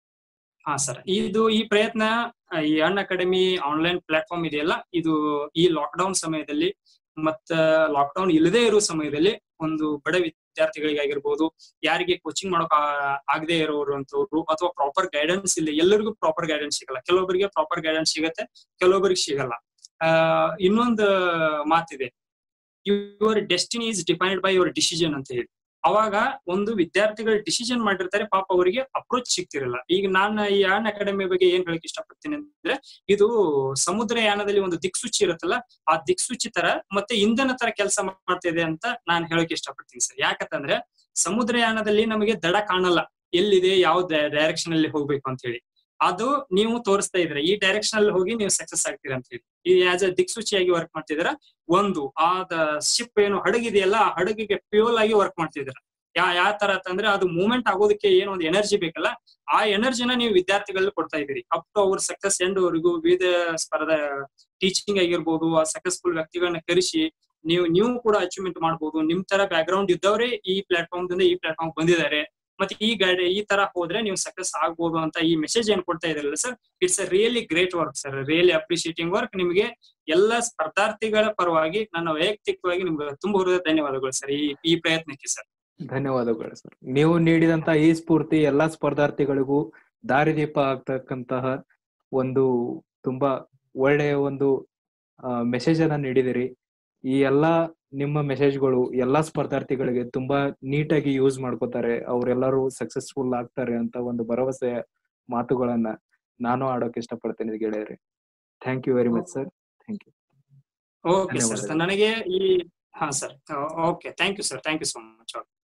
S2: ಹಾ ಸರ್ ಇದು ಈ ಪ್ರಯತ್ನ ಆ, ಈ ಅನ್ ಅಕಾಡೆಮಿ ಆನ್ಲೈನ್ ಪ್ಲಾಟ್ಫಾರ್ಮ್ ಇದೆಯಲ್ಲ ಇದು ಈ ಲಾಕ್ಡೌನ್ ಸಮಯದಲ್ಲಿ ಮತ್ತ ಲಾಕ್ಡೌನ್ ಇಲ್ಲದೆ ಇರುವ ಸಮಯದಲ್ಲಿ ಒಂದು ಬಡ ವಿದ್ಯಾರ್ಥಿಗಳಿಗಾಗಿರ್ಬೋದು ಯಾರಿಗೆ ಕೋಚಿಂಗ್ ಮಾಡೋಕ್ ಆ- ಆಗದೆ ಇರೋರು ಅಂತವ್ರು ಅಥವಾ ಪ್ರಾಪರ್ ಗೈಡೆನ್ಸ್ ಇಲ್ಲ ಎಲ್ಲರಿಗೂ ಪ್ರಾಪರ್ ಗೈಡೆನ್ಸ್ ಸಿಗಲ್ಲ ಕೆಲವೊಬ್ಬರಿಗೆ ಪ್ರಾಪರ್ ಗೈಡೆನ್ಸ್ ಸಿಗತ್ತೆ ಕೆಲವೊಬ್ಬರಿಗೆ ಸಿಗಲ್ಲ ಆ ಇನ್ನೊಂದು ಮಾತಿದೆ your destiny is defined by your decision ಅಂತ ಹೇಳಿ ಅವಾಗ ಒಂದು ವಿದ್ಯಾರ್ಥಿಗಳು ಡಿಸಿಷನ್ ಮಾಡಿರ್ತಾರೆ ಪಾಪ ಅವರಿಗೆ ಅಪ್ರೋಚ್ ಸಿಗ್ತಿರಲ್ಲ ಈಗ ನಾನು ಈ ಯಾನ್ ಅಕಾಡೆಮಿ ಬಗ್ಗೆ ಏನ್ ಹೇಳಕ್ ಇಷ್ಟಪಡ್ತೀನಿ ಅಂದ್ರೆ ಇದು ಸಮುದ್ರ ಯಾನದಲ್ಲಿ ಒಂದು ದಿಕ್ಸೂಚಿ ಇರುತ್ತಲ್ಲ ಆ ದಿಕ್ಸೂಚಿ ತರ ಮತ್ತೆ ಇಂಧನ ತರ ಕೆಲಸ ಮಾಡ್ತಿದೆ ಅಂತ ನಾನು ಹೇಳಕ್ ಇಷ್ಟಪಡ್ತೀನಿ ಸರ್ ಯಾಕಂತಂದ್ರೆ ಸಮುದ್ರ ಯಾನದಲ್ಲಿ ನಮಗೆ ದಡ ಕಾಣಲ್ಲ ಎಲ್ಲಿದೆ ಯಾವ ಡೈರೆಕ್ಷನ್ ಅಲ್ಲಿ ಹೋಗ್ಬೇಕು ಅಂತ ಹೇಳಿ ಅದು ನೀವು ತೋರಿಸ್ತಾ ಇದ್ರೆ ಈ ಡೈರೆಕ್ಷನ್ ಅಲ್ಲಿ ಹೋಗಿ ನೀವು ಸಕ್ಸಸ್ ಆಗ್ತೀರಾ ಅಂತ ಹೇಳಿ ಈ ಆಸ್ ಅ ದಿಕ್ಸೂಚಿಯಾಗಿ ವರ್ಕ್ ಮಾಡ್ತಿದ್ದೀರಾ ಒಂದು ಆದ ಶಿಪ್ ಏನು ಹಡಗಿದೆಯಲ್ಲ ಆ ಹಡಗಿಗೆ ಫ್ಯೂಲ್ ಆಗಿ ವರ್ಕ್ ಮಾಡ್ತಿದ್ದೀರಾ ಯಾ ಯಾವ ತರ ಅಂತಂದ್ರೆ ಅದು ಮೂವ್ಮೆಂಟ್ ಆಗೋದಕ್ಕೆ ಏನು ಒಂದು ಎನರ್ಜಿ ಬೇಕಲ್ಲ ಆ ಎನರ್ಜಿನ ನೀವು ವಿದ್ಯಾರ್ಥಿಗಳಲ್ಲಿ ಕೊಡ್ತಾ ಇದೀರಿ ಅಪ್ ಟು ಅವ್ರ ಸಕ್ಸಸ್ ಎಂಡ್ ವರೆಗೂ ವಿವಿಧ ಸ್ಪರ್ಧಾ ಟೀಚಿಂಗ್ ಆಗಿರ್ಬೋದು ಆ ಸಕ್ಸಸ್ಫುಲ್ ವ್ಯಕ್ತಿಗಳನ್ನ ಕರೆಸಿ ನೀವು ನೀವು ಕೂಡ ಅಚೀವ್ಮೆಂಟ್ ಮಾಡ್ಬೋದು ನಿಮ್ ತರ ಬ್ಯಾಕ್ ಗ್ರೌಂಡ್ ಇದ್ದವರೇ ಈ ಪ್ಲಾಟ್ಫಾರ್ಮ್ ದಿಂದ ಈ ಪ್ಲಾಟ್ಫಾರ್ಮ್ ಬಂದಿದ್ದಾರೆ ಮತ್ತೆ ಈ ಗೈಡ್ ಈ ತರ ಹೋದ್ರೆ ನೀವು ಸಕ್ಸಸ್ ಆಗ್ಬೋದು ಅಂತ ಈ ಮೆಸೇಜ್ ಏನ್ ಕೊಡ್ತಾ ಇದ್ರಲ್ಲ sir it's a really great work sir really appreciating work ನಿಮಗೆ ಎಲ್ಲ ಸ್ಪರ್ಧಾರ್ಥಿಗಳ ಪರವಾಗಿ ನನ್ನ ವೈಯಕ್ತಿಕವಾಗಿ ನಿಮ್ಗೆ ತುಂಬ ಹೃದಯ ಧನ್ಯವಾದಗಳು ಸರ್ ಈ ಈ ಪ್ರಯತ್ನಕ್ಕೆ ಸರ್
S1: ಧನ್ಯವಾದಗಳು ಸರ್ ನೀವು ನೀಡಿದಂತ ಈ ಸ್ಫೂರ್ತಿ ಎಲ್ಲಾ ಸ್ಪರ್ಧಾರ್ಥಿಗಳಿಗೂ ದಾರಿದೀಪ ಆಗ್ತಕ್ಕಂತಹ ಒಂದು ತುಂಬಾ ಒಳ್ಳೆಯ ಒಂದು ಮೆಸೇಜ್ ಅನ್ನ ನೀಡಿದಿರಿ ಈ ಎಲ್ಲಾ ನಿಮ್ಮ ಮೆಸೇಜ್ಗಳು ಎಲ್ಲಾ ಸ್ಪರ್ಧಾರ್ಥಿಗಳಿಗೆ ತುಂಬಾ ನೀಟಾಗಿ ಯೂಸ್ ಮಾಡ್ಕೋತಾರೆ ಅವರೆಲ್ಲರೂ ಸಕ್ಸಸ್ಫುಲ್ ಆಗ್ತಾರೆ ಅಂತ ಒಂದು ಭರವಸೆಯ ಮಾತುಗಳನ್ನ ನಾನು ಆಡೋಕೆ ಇಷ್ಟಪಡ್ತೇನೆ ಗೆಳೆಯರಿ thank you very much sir thank you
S2: okay sir
S1: ಧನ್ಯವಾದಗಳು.
S2: ನನಗೆ ಈ ಹಾ sir okay thank you sir thank you so much